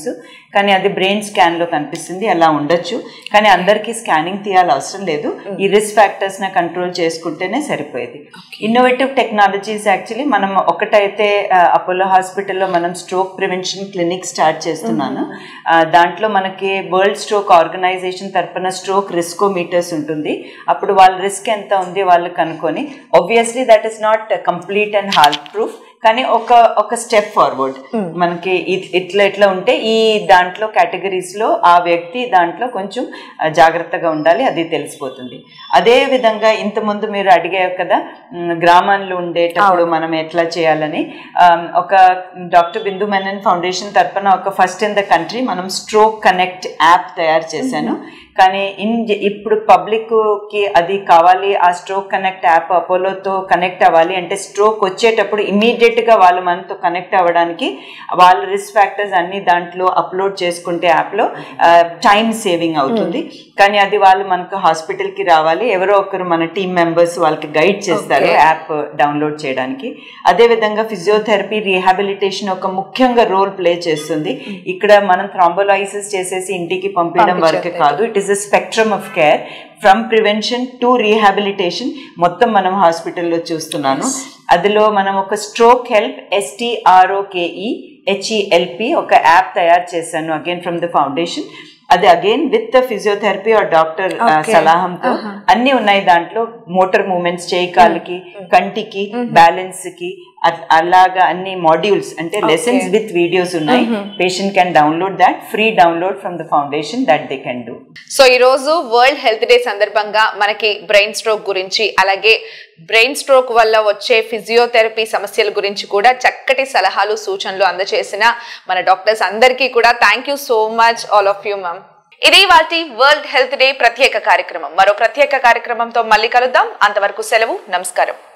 diagnosis కానీ అది బ్రెయిన్ స్కాన్లో కనిపిస్తుంది అలా ఉండొచ్చు కానీ అందరికీ స్కానింగ్ తీయాలి అవసరం లేదు ఈ రిస్క్ ఫ్యాక్టర్స్ని కంట్రోల్ చేసుకుంటేనే సరిపోయేది ఇన్నోవేటివ్ టెక్నాలజీస్ యాక్చువల్లీ మనం ఒకటైతే అపోలో హాస్పిటల్లో మనం స్ట్రోక్ ప్రివెన్షన్ క్లినిక్ స్టార్ట్ చేస్తున్నాను ఆ, దాంట్లో మనకి వరల్డ్ స్ట్రోక్ ఆర్గనైజేషన్ తరపున స్ట్రోక్ రిస్కోమీటర్స్ ఉంటుంది అప్పుడు వాళ్ళ రిస్క్ ఎంత ఉంది వాళ్ళు కనుక్కొని obviously that is not complete and hall proof కానీ ఒక ఒక స్టెప్ ఫార్వర్డ్ మనకి ఇ- ఇట్లా ఇట్లా ఉంటే ఈ దాంట్లో categories లో ఆ వ్యక్తి దాంట్లో కొంచెం ఆ, జాగ్రత్తగా ఉండాలి అది తెలిసిపోతుంది అదే విధంగా ఇంతకుముందు మీరు అడిగారు కదా మ్, గ్రామాల్లో ఉండేటప్పుడు మనం ఎట్లా చేయాలని ఆ, ఒక డాక్టర్ బిందు మెనన్ ఫౌండేషన్ తరపున ఒక ఫస్ట్ ఇన్ ద కంట్రీ మనం స్ట్రోక్ కనెక్ట్ యాప్ తయారు చేశాను కానీ ఇన్ ఇప్పుడు పబ్లిక్ కి అది కావాలి ఆ స్ట్రోక్ కనెక్ట్ యాప్ అపోలోతో కనెక్ట్ అవ్వాలి అంటే స్ట్రోక్ వచ్చేటప్పుడు ఇమీడియట్ గా వాళ్ళు మనతో కనెక్ట్ అవ్వడానికి వాళ్ళ రిస్క్ ఫ్యాక్టర్స్ అన్ని దాంట్లో అప్లోడ్ చేసుకుంటే యాప్ లో టైం సేవింగ్ అవుతుంది కానీ అది వాళ్ళు మనకు హాస్పిటల్ కి రావాలి ఎవరో ఒకరు మన టీమ్ మెంబర్స్ వాళ్ళకి గైడ్ చేస్తారు యాప్ డౌన్లోడ్ చేయడానికి అదే విధంగా ఫిజియోథెరపీ రీహాబిలిటేషన్ ఒక ముఖ్యంగా రోల్ ప్లే చేస్తుంది ఇక్కడ మనం థ్రాంబోలైసిస్ చేసేసి ఇంటికి పంపించడం వరకు కాదు it is a spectrum of care from prevention to rehabilitation మొత్తం మనం హాస్పిటల్లో చూస్తున్నాను అందులో మనం ఒక స్ట్రోక్ హెల్ప్ ఎస్టీఆర్ఓకేఈ హెచ్ఈఎల్పి ఒక యాప్ తయారు చేశాను అగైన్ ఫ్రమ్ ద ఫౌండేషన్ అది again with physiotherapy or doctor సలహాంతో అన్ని ఉన్నాయి దాంట్లో మోటార్ మూమెంట్స్ చేయి కాలుకి కంటికి బ్యాలెన్స్ కి అట్- అలాగా అన్ని మాడ్యూల్స్ అంటే లెసన్స్ విత్ వీడియోస్ ఉన్నాయి patient can download that free download from the foundation that they can do so ఈ రోజు వరల్డ్ హెల్త్ డే సందర్భంగా మనకి బ్రెయిన్ స్ట్రోక్ గురించి అలాగే బ్రెయిన్ స్ట్రోక్ వల్ల వచ్చే ఫిజియోథెరపీ సమస్యల గురించి కూడా చక్కటి సలహాలు సూచనలు అందజేసిన మన డాక్టర్స్ అందరికీ కూడా thank you so much all of you ma'am ఇది వాటి వరల్డ్ హెల్త్ డే ప్రత్యేక కార్యక్రమం మరో ప్రత్యేక కార్యక్రమంతో మళ్ళీ కలుద్దాం అంతవరకు సెలవు నమస్కారం